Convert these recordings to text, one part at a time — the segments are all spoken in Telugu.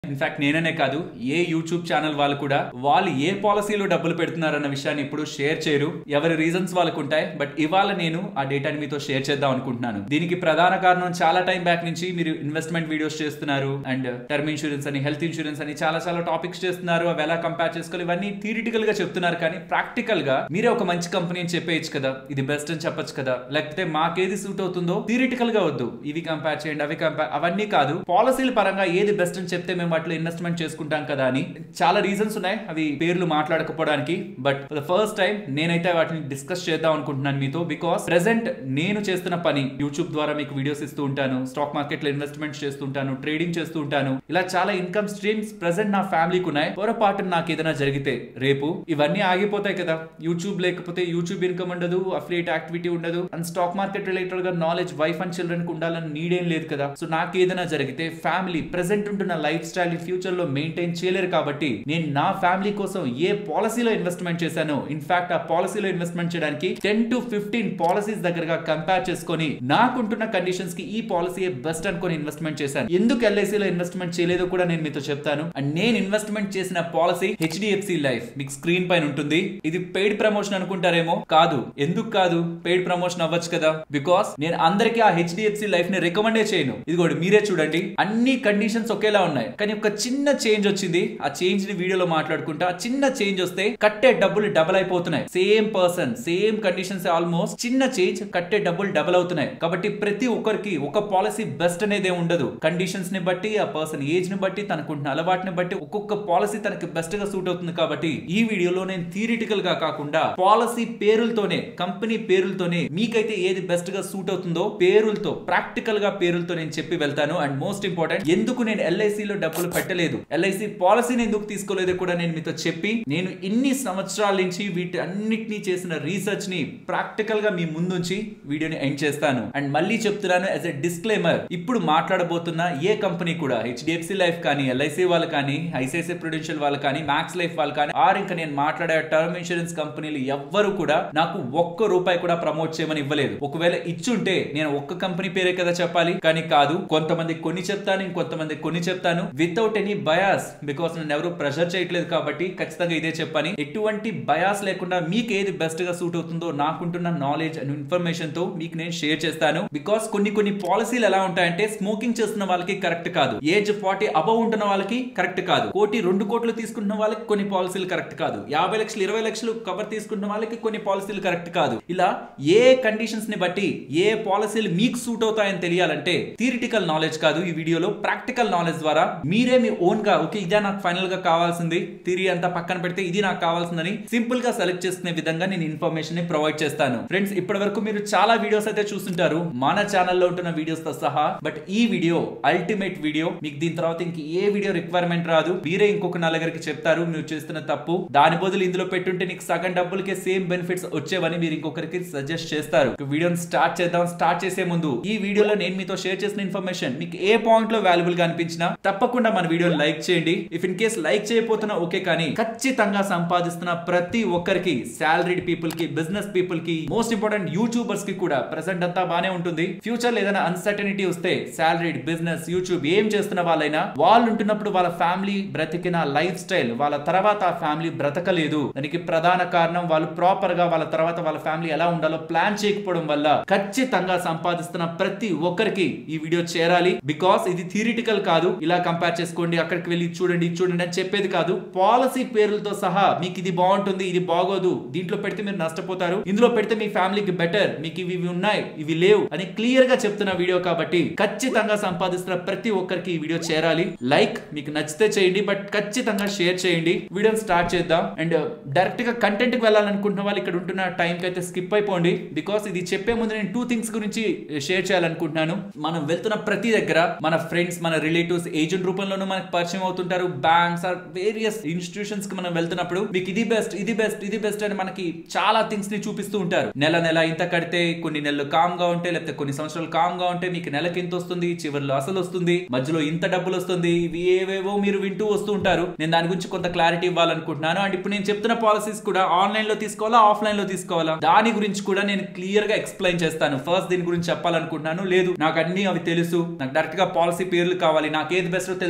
ఇన్ఫాక్ట్ నేననే కాదు ఏ యూట్యూబ్ ఛానల్ వాళ్ళు కూడా వాళ్ళు ఏ పాలసీలో డబ్బులు పెడుతున్నారన్న విషయాన్ని ఇప్పుడు షేర్ చేయరు ఎవరి రీజన్స్ వాళ్ళకు ఉంటాయి బట్ ఇవాళ నేను ఆ డేటాని మీతో షేర్ చేద్దాం అనుకుంటున్నాను దీనికి ప్రధాన కారణం చాలా టైం బ్యాక్ నుంచి మీరు ఇన్వెస్ట్మెంట్ వీడియోస్ చేస్తున్నారు అండ్ టర్మ్ ఇన్సూరెన్స్ అని హెల్త్ ఇన్సూరెన్స్ అని చాలా చాలా టాపిక్స్ చేస్తున్నారు అవి ఎలా కంపేర్ చేసుకోవాలి ఇవన్నీ థియరిటికల్ గా చెప్తున్నారు కానీ ప్రాక్టికల్ గా మీరే ఒక మంచి కంపెనీ అని చెప్పేయచ్చు కదా ఇది బెస్ట్ అని చెప్పొచ్చు కదా లేకపోతే మాకేది సూట్ అవుతుందో థియరిటికల్ గా వద్దు ఇవి కంపేర్ చేయండి అవి కంపేర్ అవన్నీ కాదు పాలసీల పరంగా ఏది బెస్ట్ అని చెప్తే మేము వాటిలో ఇన్వెస్ట్మెంట్ చేసుకుంటాం కదా అని చాలా రీజన్స్ ఉన్నాయి అవి పేర్లు మాట్లాడకపోవడానికి బట్ ద ఫస్ట్ టైం నేనైతే వాటిని డిస్కస్ చేద్దాం అనుకుంటున్నాను మీతో బికాస్ ప్రెసెంట్ నేను చేస్తున్న పని యూట్యూబ్ ద్వారా మీకు వీడియోస్ ఇస్తూ ఉంటాను స్టాక్ మార్కెట్ లో ఇన్వెస్ట్మెంట్ చేస్తుంటాను ట్రేడింగ్ చేస్తూ ఉంటాను ఇలా చాలా ఇన్కమ్ స్ట్రీమ్స్ ప్రెసెంట్ నా ఫ్యామిలీకి ఉన్నాయి పొరపాటు నాకు ఏదైనా జరిగితే రేపు ఇవన్నీ ఆగిపోతాయి కదా యూట్యూబ్ లేకపోతే యూట్యూబ్ ఇన్కమ్ ఉండదు అఫిలియేట్ యాక్టివిటీ ఉండదు అండ్ స్టాక్ మార్కెట్ రిలేటెడ్ గా నాలెడ్జ్ వైఫ్ అండ్ చిల్డ్రన్ కు ఉండాలని నీడేం లేదు కదా సో నాకు ఏదైనా జరిగితే ఫ్యామిలీ ప్రెసెంట్ ఉంటున్న లైఫ్ స్టైల్ ఫ్యూచర్ లో మెయింటైన్ చేయలేరు కాబట్టి నేను నా ఫ్యామిలీ కోసం ఏ పాలసీలో ఇన్వెస్ట్మెంట్ చేశానో ఇన్ఫాక్ట్ ఆ పాలసీలో ఇన్వెస్ట్మెంట్ చేయడానికి టెన్ టు ఫిఫ్టీన్ పాలసీస్ దగ్గరగా కంపేర్ చేసుకొని నాకుంటున్న కండిషన్స్ కి ఈ పాలసీ బెస్ట్ అనుకొని ఇన్వెస్ట్మెంట్ చేశాను ఎందుకు LIC లో ఇన్వెస్ట్మెంట్ చేయలేదో కూడా నేను మీతో చెప్తాను అండ్ నేను ఇన్వెస్ట్మెంట్ చేసిన పాలసీ హెచ్డిఎఫ్సి లైఫ్ మీకు స్క్రీన్ పైన ఉంటుంది ఇది పెయిడ్ ప్రమోషన్ అనుకుంటారేమో కాదు ఎందుకు కాదు పెయిడ్ ప్రమోషన్ అవ్వచ్చు కదా బికాస్ నేను అందరికీ ఆ హెచ్డిఎఫ్సి లైఫ్ ని రికమెండే చేయను ఇదిగోండి మీరే చూడండి అన్ని కండిషన్స్ ఒకేలా ఉన్నాయి కానీ ఒక చిన్న చేంజ్ వచ్చింది ఆ చేంజ్ ని వీడియోలో మాట్లాడుకుంటా ఆ చిన్న చేంజ్ వస్తే కట్టే డబ్బులు డబుల్ అయిపోతున్నాయి same person same conditions almost చిన్న చేంజ్ కట్టే డబ్బులు డబుల్ అవుతున్నాయి కాబట్టి ప్రతి ఒక్కరికి ఒక పాలసీ బెస్ట్ అనేది ఉండదు కండిషన్స్ ని బట్టి ఆ పర్సన్ ఏజ్ ని బట్టి తనకుంటున్న అలవాటుని బట్టి ఒక్కొక్క పాలసీ తనకి బెస్ట్ గా సూట్ అవుతుంది కాబట్టి ఈ వీడియోలో నేను థియరిటికల్ గా కాకుండా పాలసీ పేరులతోనే కంపెనీ పేరులతోనే మీకైతే ఏది బెస్ట్ గా సూట్ అవుతుందో పేరులతో ప్రాక్టికల్ గా పేరులతో నేను చెప్పి వెళ్తాను అండ్ మోస్ట్ ఇంపార్టెంట్ ఎందుకు నేను ఎల్ఐసి లో డబ్బులు పెట్టలేదు ఎల్ఐసి పాలసీని ఎందుకు తీసుకోలేదో కూడా నేను మీతో చెప్పి నేను ఇన్ని సంవత్సరాల నుంచి వీటి అన్నిటినీ చేసిన రీసెర్చ్ ని ప్రాక్టికల్ గా మీ ముందుంచి వీడియోని ఎండ్ చేస్తాను అండ్ మళ్ళీ చెప్తున్నాను యాజ్ ఎ డిస్క్లైమర్ ఇప్పుడు మాట్లాడబోతున్న ఏ కంపెనీ కూడా హెచ్డిఎఫ్సి లైఫ్ కానీ ఎల్ఐసి వాళ్ళు కానీ ఐసిఐసిఐ ప్రొడెన్షియల్ వాళ్ళు కానీ మ్యాక్స్ లైఫ్ వాళ్ళు కానీ ఆర్ ఇంకా నేను మాట్లాడే టర్మ్ ఇన్సూరెన్స్ కంపెనీలు ఎవ్వరు కూడా నాకు ఒక్క రూపాయి కూడా ప్రమోట్ చేయమని ఇవ్వలేదు ఒకవేళ ఇచ్చుంటే నేను ఒక్క కంపెనీ పేరే కదా చెప్పాలి కానీ కాదు కొంతమంది కొన్ని చెప్తాను ఇంకొంతమంది కొన్ని చెప్తాను వితౌట్ ఎనీ బయాస్ బికాస్ నన్ను ఎవరు ప్రెషర్ చేయట్లేదు కాబట్టి ఖచ్చితంగా ఇదే చెప్పని ఎటువంటి బయాస్ లేకుండా మీకు ఏది బెస్ట్ గా సూట్ అవుతుందో నాకుంటున్న నాలెడ్జ్ అండ్ ఇన్ఫర్మేషన్ తో మీకు నేను షేర్ చేస్తాను బికాస్ కొన్ని కొన్ని పాలసీలు ఎలా ఉంటాయంటే స్మోకింగ్ చేస్తున్న వాళ్ళకి కరెక్ట్ కాదు ఏజ్ ఫార్టీ అబౌవ్ ఉంటున్న వాళ్ళకి కరెక్ట్ కాదు కోటి రెండు కోట్లు తీసుకుంటున్న వాళ్ళకి కొన్ని పాలసీలు కరెక్ట్ కాదు యాభై లక్షలు ఇరవై లక్షలు కవర్ తీసుకుంటున్న వాళ్ళకి కొన్ని పాలసీలు కరెక్ట్ కాదు ఇలా ఏ కండిషన్స్ ని బట్టి ఏ పాలసీలు మీకు సూట్ అవుతాయని తెలియాలంటే థియరిటికల్ నాలెడ్జ్ కాదు ఈ వీడియోలో ప్రాక్టికల్ నాలెడ్జ్ ద్వారా మీరే మీ ఓన్ గా ఓకే ఇదే నాకు ఫైనల్ గా కావాల్సింది థియరీ అంతా పక్కన పెడితే ఇది నాకు కావాల్సిందని సింపుల్ గా సెలెక్ట్ చేసుకునే విధంగా నేను ఇన్ఫర్మేషన్ ని ప్రొవైడ్ చేస్తాను ఫ్రెండ్స్ ఇప్పటి వరకు మీరు చాలా వీడియోస్ అయితే చూస్తుంటారు మన ఛానల్లో ఉంటున్న వీడియోస్ తో సహా బట్ ఈ వీడియో అల్టిమేట్ వీడియో మీకు దీని తర్వాత ఇంక ఏ వీడియో రిక్వైర్మెంట్ రాదు మీరే ఇంకొక నలుగురికి చెప్తారు మీరు చేస్తున్న తప్పు దాని బదులు ఇందులో పెట్టుంటే నీకు సగం డబ్బులకే సేమ్ బెనిఫిట్స్ వచ్చేవని మీరు ఇంకొకరికి సజెస్ట్ చేస్తారు వీడియోని స్టార్ట్ చేద్దాం స్టార్ట్ చేసే ముందు ఈ వీడియోలో నేను మీతో షేర్ చేసిన ఇన్ఫర్మేషన్ మీకు ఏ పాయింట్ లో వాల్యుబుల్ గా అనిపించినా తప్పకుండా మన వీడియోని లైక్ చేయండి ఇఫ్ ఇన్ కేస్ లైక్ చేయకపోతున్నా ఓకే కానీ ఖచ్చితంగా సంపాదిస్తున్న ప్రతి ఒక్కరికి సాలరీడ్ పీపుల్ కి బిజినెస్ పీపుల్ కి మోస్ట్ ఇంపార్టెంట్ యూట్యూబర్స్ కి కూడా ప్రెసెంట్ అంతా బానే ఉంటుంది ఫ్యూచర్ లో ఏదైనా అన్సర్టనిటీ వస్తే సాలరీడ్ బిజినెస్ యూట్యూబ్ ఏం చేస్తున్న వాళ్ళైనా వాళ్ళు ఉంటున్నప్పుడు వాళ్ళ ఫ్యామిలీ బ్రతికిన లైఫ్ స్టైల్ వాళ్ళ తర్వాత ఆ ఫ్యామిలీ బ్రతకలేదు దానికి ప్రధాన కారణం వాళ్ళు ప్రాపర్ గా వాళ్ళ తర్వాత వాళ్ళ ఫ్యామిలీ ఎలా ఉండాలో ప్లాన్ చేయకపోవడం వల్ల ఖచ్చితంగా సంపాదిస్తున్న ప్రతి ఒక్కరికి ఈ వీడియో చేరాలి బికాస్ ఇది థియరిటికల్ కాదు ఇలా కంపేర్ చేసుకోండి అక్కడికి వెళ్ళి ఇది చూడండి ఇది చూడండి అని చెప్పేది కాదు పాలసీ పేర్లతో సహా మీకు ఇది బాగుంటుంది ఇది బాగోదు దీంట్లో పెడితే మీరు నష్టపోతారు ఇందులో పెడితే మీ ఫ్యామిలీకి బెటర్ మీకు ఇవి ఇవి ఉన్నాయి ఇవి లేవు అని క్లియర్ గా చెప్తున్న వీడియో కాబట్టి ఖచ్చితంగా సంపాదిస్తున్న ప్రతి ఒక్కరికి ఈ వీడియో చేరాలి లైక్ మీకు నచ్చితే చేయండి బట్ ఖచ్చితంగా షేర్ చేయండి వీడియోని స్టార్ట్ చేద్దాం అండ్ డైరెక్ట్ గా కంటెంట్ కి వెళ్ళాలనుకుంటున్న వాళ్ళు ఇక్కడ ఉంటున్న టైం కి అయితే స్కిప్ అయిపోండి బికాస్ ఇది చెప్పే ముందు నేను టూ థింగ్స్ గురించి షేర్ చేయాలనుకుంటున్నాను మనం వెళ్తున్న ప్రతి దగ్గర మన ఫ్రెండ్స్ మన రిలేటివ్స్ ఏజెంట్ రూపంలోనూ మనకు పరిచయం అవుతుంటారు బ్యాంక్స్ ఆర్ వేరియస్ ఇన్స్టిట్యూషన్స్ కి మనం వెళ్తున్నప్పుడు మీకు ఇది బెస్ట్ ఇది బెస్ట్ ఇది బెస్ట్ అని మనకి చాలా థింగ్స్ ని చూపిస్తూ ఉంటారు నెల నెల ఇంత కడితే కొన్ని నెలలు కామ్ గా ఉంటే లేకపోతే కొన్ని సంవత్సరాలు కామ్ గా ఉంటే మీకు నెలకి ఇంత వస్తుంది చివరిలో అసలు వస్తుంది మధ్యలో ఇంత డబ్బులు వస్తుంది ఇవి ఏవేవో మీరు వింటూ వస్తూ ఉంటారు నేను దాని గురించి కొంత క్లారిటీ ఇవ్వాలనుకుంటున్నాను అండ్ ఇప్పుడు నేను చెప్తున్న పాలసీస్ కూడా ఆన్లైన్ లో తీసుకోవాలా ఆఫ్లైన్ లో తీసుకోవాలా దాని గురించి కూడా నేను క్లియర్ గా ఎక్స్ప్లెయిన్ చేస్తాను ఫస్ట్ దీని గురించి చెప్పాలనుకుంటున్నాను లేదు నాకు అన్ని అవి తెలుసు నాకు డైరెక్ట్ గా పాలసీ పేర్లు కావాలి నాకు ఏది బెస్ట్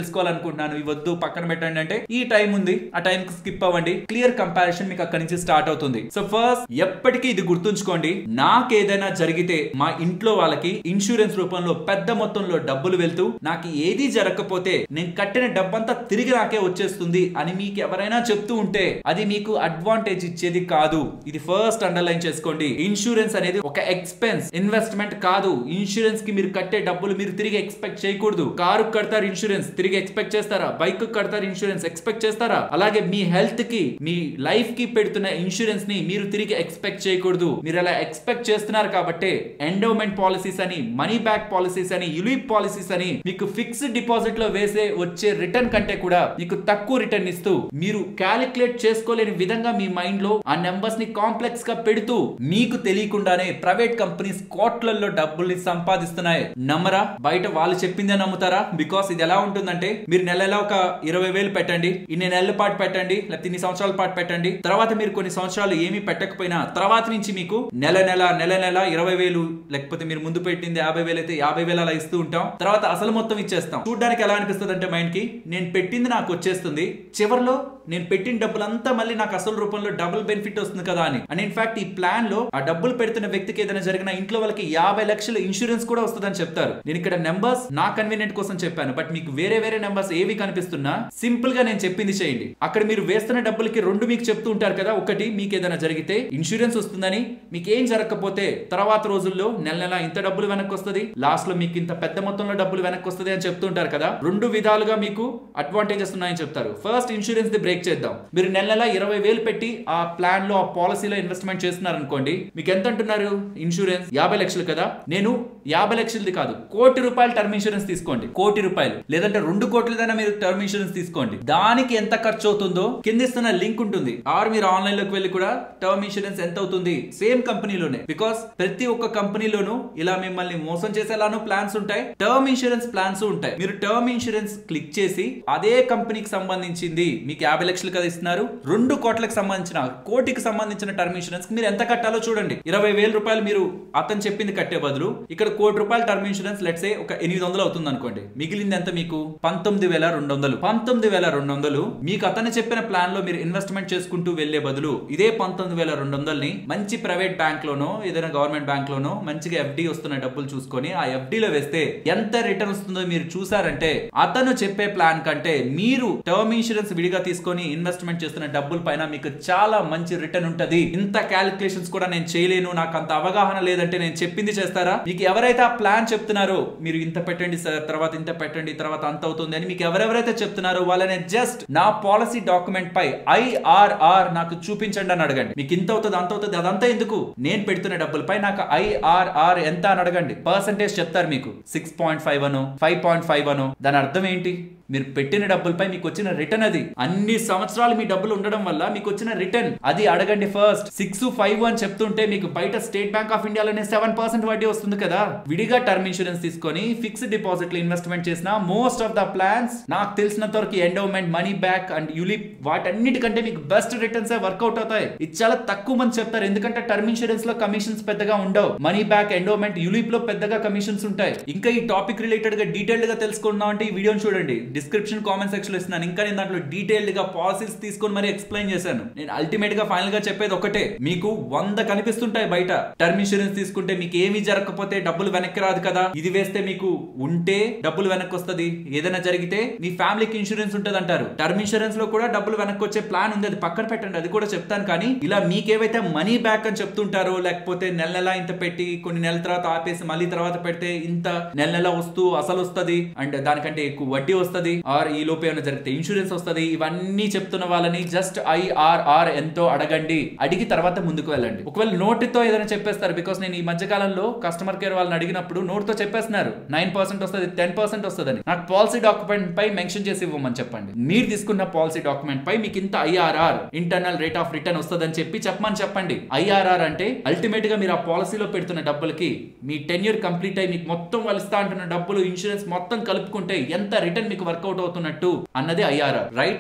తెలుసుకోవాలనుకుంటున్నాను ఇవి వద్దు పక్కన పెట్టండి అంటే ఈ టైం ఉంది ఆ టైం స్కిప్ అవ్వండి క్లియర్ కంపారిజన్ మీకు అక్కడి నుంచి స్టార్ట్ అవుతుంది సో ఫస్ట్ ఎప్పటికీ ఇది గుర్తుంచుకోండి నాకు ఏదైనా జరిగితే మా ఇంట్లో వాళ్ళకి ఇన్సూరెన్స్ రూపంలో పెద్ద మొత్తంలో డబ్బులు వెళ్తూ నాకు ఏది జరగకపోతే నేను కట్టిన డబ్బంతా తిరిగి నాకే వచ్చేస్తుంది అని మీకు ఎవరైనా చెప్తూ ఉంటే అది మీకు అడ్వాంటేజ్ ఇచ్చేది కాదు ఇది ఫస్ట్ అండర్లైన్ చేసుకోండి ఇన్సూరెన్స్ అనేది ఒక ఎక్స్పెన్స్ ఇన్వెస్ట్మెంట్ కాదు ఇన్సూరెన్స్ కి మీరు కట్టే డబ్బులు మీరు తిరిగి ఎక్స్పెక్ట్ చేయకూడదు కారు కడతారు ఇన్సూరెన్స్ తిరిగి ఎక్స్పెక్ట్ చేస్తారా బైక్ కడతారు ఇన్సూరెన్స్ ఎక్స్పెక్ట్ చేస్తారా అలాగే మీ హెల్త్ కి మీ లైఫ్ కి పెడుతున్న ఇన్సూరెన్స్ ని మీరు తిరిగి ఎక్స్పెక్ట్ చేయకూడదు మీరు అలా ఎక్స్పెక్ట్ చేస్తున్నారు కాబట్టి ఎండోమెంట్ పాలసీస్ అని మనీ బ్యాక్ పాలసీస్ అని యులిప్ పాలసీస్ అని మీకు ఫిక్స్డ్ డిపాజిట్ లో వేసే వచ్చే రిటర్న్ కంటే కూడా మీకు తక్కువ రిటర్న్ ఇస్తూ మీరు క్యాలిక్యులేట్ చేసుకోలేని విధంగా మీ మైండ్ లో ఆ నెంబర్స్ ని కాంప్లెక్స్ గా పెడుతూ మీకు తెలియకుండానే ప్రైవేట్ కంపెనీస్ కోట్లలో డబ్బుల్ని సంపాదిస్తున్నాయి నమ్మరా బయట వాళ్ళు చెప్పిందే నమ్ముతారా బికాస్ ఇది ఎలా ఉంటుందంటే మీరు నెల నెల ఒక ఇరవై వేలు పెట్టండి ఇన్ని నెలల పాటు పెట్టండి లేకపోతే ఇన్ని సంవత్సరాల పాటు పెట్టండి తర్వాత మీరు కొన్ని సంవత్సరాలు ఏమీ పెట్టకపోయినా తర్వాత నుంచి మీకు నెల నెల నెల నెల ఇరవై వేలు లేకపోతే మీరు ముందు పెట్టింది యాభై వేలు అయితే యాభై వేలు అలా ఇస్తూ ఉంటాం తర్వాత అసలు మొత్తం ఇచ్చేస్తాం చూడడానికి ఎలా అనిపిస్తుంది అంటే మైండ్ కి నేను పెట్టింది నాకు వచ్చేస్తుంది చివరిలో నేను పెట్టిన డబ్బులంతా మళ్ళీ నాకు అసలు రూపంలో డబుల్ బెనిఫిట్ వస్తుంది కదా అని అండ్ ఇన్ఫాక్ట్ ఈ ప్లాన్ లో ఆ డబ్బులు పెడుతున్న వ్యక్తికి ఏదైనా జరిగిన ఇంట్లో వాళ్ళకి యాభై లక్షల ఇన్సూరెన్స్ కూడా వస్తుందని చెప్తారు నేను ఇక్కడ నెంబర్స్ నా కన్వీనియంట్ కోసం చెప్పాను బట్ మీకు వేరే వేరే నెంబర్స్ ఏవి కనిపిస్తున్నా సింపుల్ గా నేను చెప్పింది చేయండి అక్కడ మీరు వేస్తున్న డబ్బులకి రెండు మీకు చెప్తూ ఉంటారు కదా ఒకటి మీకు ఏదైనా జరిగితే ఇన్సూరెన్స్ వస్తుందని మీకు ఏం జరగకపోతే తర్వాత రోజుల్లో నెల నెల ఇంత డబ్బులు వెనక్కి వస్తుంది లాస్ట్ లో మీకు ఇంత పెద్ద మొత్తంలో డబ్బులు వెనక్కి వస్తుంది అని చెప్తుంటారు కదా రెండు విధాలుగా మీకు అడ్వాంటేజెస్ ఉన్నాయని చెప్తారు ఫస్ట్ ఇన్సూరెన్స్ ది బ్రేక్ చేద్దాం మీరు నెల నెల ఇరవై వేలు పెట్టి ఆ ప్లాన్ లో ఆ పాలసీలో ఇన్వెస్ట్మెంట్ చేస్తున్నారు అనుకోండి మీకు ఎంత అంటున్నారు ఇన్సూరెన్స్ యాభై లక్షలు కదా నేను యాభై లక్షలది కాదు కోటి రూపాయలు టర్మ్ ఇన్సూరెన్స్ తీసుకోండి కోటి రూపాయలు లేదంటే రెండు కోట్లదైనా మీరు టర్మ్ ఇన్సూరెన్స్ తీసుకోండి దానికి ఎంత ఖర్చు అవుతుందో కింద ఇస్తున్న లింక్ ఉంటుంది ఆర్ మీరు ఆన్లైన్ లోకి వెళ్ళి కూడా టర్మ్ ఇన్సూరెన్స్ ఎంత అవుతుంది సేమ్ కంపెనీలోనే బికాస్ ప్రతి ఒక్క కంపెనీలోనూ ఇలా మిమ్మల్ని మోసం చేసేలాను ప్లాన్స్ ఉంటాయి టర్మ్ ఇన్సూరెన్స్ ప్లాన్స్ ఉంటాయి మీరు టర్మ్ ఇన్సూరెన్స్ క్లిక్ చేసి అదే కంపెనీకి సంబంధించింది మీకు యాభై లక్షలు కదా ఇస్తున్నారు రెండు కోట్లకు సంబంధించిన కోటికి సంబంధించిన టర్మ్ ఇన్సూరెన్స్ మీరు ఎంత కట్టాలో చూడండి ఇరవై వేల రూపాయలు మీరు అతను చెప్పింది కట్టే బదులు ఇక్కడ కోటి రూపాయల టర్మ్ ఇన్సూరెన్స్ లెట్సే ఒక ఎనిమిది వందలు అవుతుంది అనుకోండి మిగిలింది ఎంత మీకు పంతొమ్మిది వేల రెండు వందలు పంతొమ్మిది వేల రెండు వందలు మీకు అతను చెప్పిన ప్లాన్ లో మీరు ఇన్వెస్ట్మెంట్ చేసుకుంటూ వెళ్లే బదులు ఇదే పంతొమ్మిది వేల రెండు వందలని మంచి ప్రైవేట్ బ్యాంక్ లోనో ఏదైనా గవర్నమెంట్ బ్యాంక్ లోనో మంచిగా ఎఫ్డి వస్తున్న డబ్బులు చూసుకొని ఆ FD లో వేస్తే ఎంత రిటర్న్ వస్తుందో మీరు చూసారంటే అతను చెప్పే ప్లాన్ కంటే మీరు టర్మ్ ఇన్సూరెన్స్ విడిగా తీసుకొని ఇన్వెస్ట్మెంట్ చేస్తున్న డబ్బుల పైన మీకు చాలా మంచి రిటర్న్ ఉంటది ఇంత క్యాలిక్యులేషన్స్ కూడా నేను చేయలేను నాకు అంత అవగాహన లేదంటే నేను చెప్పింది చేస్తారా మీకు ఎవరైతే ఆ ప్లాన్ చెప్తున్నారో మీరు ఇంత పెట్టండి సార్ తర్వాత ఇంత పెట్టండి తర్వాత అంత అవుతుంది అని మీకు ఎవరెవరైతే చెప్తున్నారో వాళ్ళని జస్ట్ నా పాలసీ డాక్యుమెంట్ పై ఐఆర్ఆర్ నాకు చూపించండి అని అడగండి మీకు ఇంత అవుతుంది అంత అవుతుంది అదంతా ఎందుకు నేను పెడుతున్న డబ్బులపై నాకు ఐఆర్ఆర్ ఎంత అని అడగండి పర్సంటేజ్ చెప్తారు మీకు సిక్స్ పాయింట్ ఫైవ్ అను ఫైవ్ పాయింట్ ఫైవ్ అను దాని అర్థం ఏంటి మీరు పెట్టిన డబ్బులపై మీకు వచ్చిన రిటర్న్ అది అన్ని సంవత్సరాలు మీ డబ్బులు ఉండడం వల్ల మీకు వచ్చిన రిటర్న్ అది అడగండి ఫస్ట్ సిక్స్ ఫైవ్ అని చెప్తుంటే మీకు బయట స్టేట్ బ్యాంక్ ఆఫ్ ఇండియాలోనే సెవెన్ పర్సెంట్ వడ్డీ వస్తుంది కదా విడిగా టర్మ్ ఇన్సూరెన్స్ తీసుకొని ఫిక్స్డ్ డిపాజిట్ లో ఇన్వెస్ట్మెంట్ చేసిన మోస్ట్ ఆఫ్ ద ప్లాన్స్ నాకు తెలిసినంత వరకు endowment money back and ULIP వాటన్నిటికంటే మీకు బెస్ట్ రిటర్న్స్ వర్కౌట్ అవుతాయి ఇది చాలా తక్కువ మంది చెప్తారు ఎందుకంటే టర్మ్ ఇన్సూరెన్స్ లో కమిషన్స్ పెద్దగా ఉండవు మనీ బ్యాక్ ఎండోమెంట్ యూలిప్ లో పెద్దగా కమిషన్స్ ఉంటాయి ఇంకా ఈ టాపిక్ రిలేటెడ్ గా డీటెయిల్డ్ గా తెలుసుకుందాం అంటే ఈ వీడియోని చూడండి డిస్క్రిప్షన్ కామెంట్ సెక్షన్ లో ఇస్తున్నాను ఇంకా నేను దాంట్లో డీటెయిల్డ్ గా పాలసీస్ తీసుకొని మరి ఎక్స్ప్లెయిన్ చేశాను నేను అల్టిమేట్ గా ఫైనల్ గా చెప్పేది ఒకటే మీకు వంద కనిపిస్తుంటాయి బయట టర్మ్ ఇన్సూరెన్స్ తీసుకుంటే మీకు ఏమీ జరగకపోతే డబ్బులు వెనక్కి రాదు కదా ఇది వేస్తే మీకు ఉంటే డబ్బులు వెనక్కి వస్తుంది ఏదైనా జరిగితే మీ ఫ్యామిలీకి ఇన్సూరెన్స్ ఉంటుంది అంటారు టర్మ్ ఇన్సూరెన్స్ లో కూడా డబ్బులు వెనక్కి వచ్చే ప్లాన్ ఉంది అది పక్కన పెట్టండి అది కూడా చెప్తాను కానీ ఇలా మీకేవైతే మనీ బ్యాక్ అని చెప్తుంటారో లేకపోతే నెల నెల ఇంత పెట్టి కొన్ని నెలల తర్వాత ఆపేసి మళ్ళీ తర్వాత పెడితే ఇంత నెల నెల వస్తూ అసలు వస్తుంది అండ్ దానికంటే ఎక్కువ వడ్డీ వస్తుంది ఆర్ ఈ లోపు ఏమైనా జరిగితే ఇన్సూరెన్స్ వస్తుంది ఇవన్నీ చెప్తున్న వాళ్ళని జస్ట్ ఐఆర్ఆర్ ఎంతో అడగండి అడిగి తర్వాత ముందుకు వెళ్ళండి ఒకవేళ నోటితో ఏదైనా చెప్పేస్తారు బికాస్ నేను ఈ మధ్య కాలంలో కస్టమర్ కేర్ వాళ్ళని అడిగినప్పుడు నోట్ తో చెప్పేస్తున్నారు నైన్ పర్సెంట్ వస్తుంది టెన్ పర్సెంట్ వస్తుందని నాకు పాలసీ డాక్యుమెంట్ పై మెన్షన్ చేసి ఇవ్వమని చెప్పండి మీరు తీసుకున్న పాలసీ డాక్యుమెంట్ పై మీకు ఇంత IRR internal rate of return వస్తుందని చెప్పి చెప్పమని చెప్పండి ఐఆర్ఆర్ అంటే అల్టిమేట్ గా మీరు ఆ పాలసీలో పెడుతున్న డబ్బులకి మీ టెన్ ఇయర్ కంప్లీట్ అయ్యి మీకు మొత్తం వాళ్ళు ఇస్తా అంటున్న డబ్బులు ఇన్సూరెన్స్ మొత్తం కలుపుకుంటే ఎంత రిటర్న్ మీకు వర్కౌట్ అవుతున్నట్టు అన్నది ఐఆర్ఆర్ రైట్ సో ఎందుకు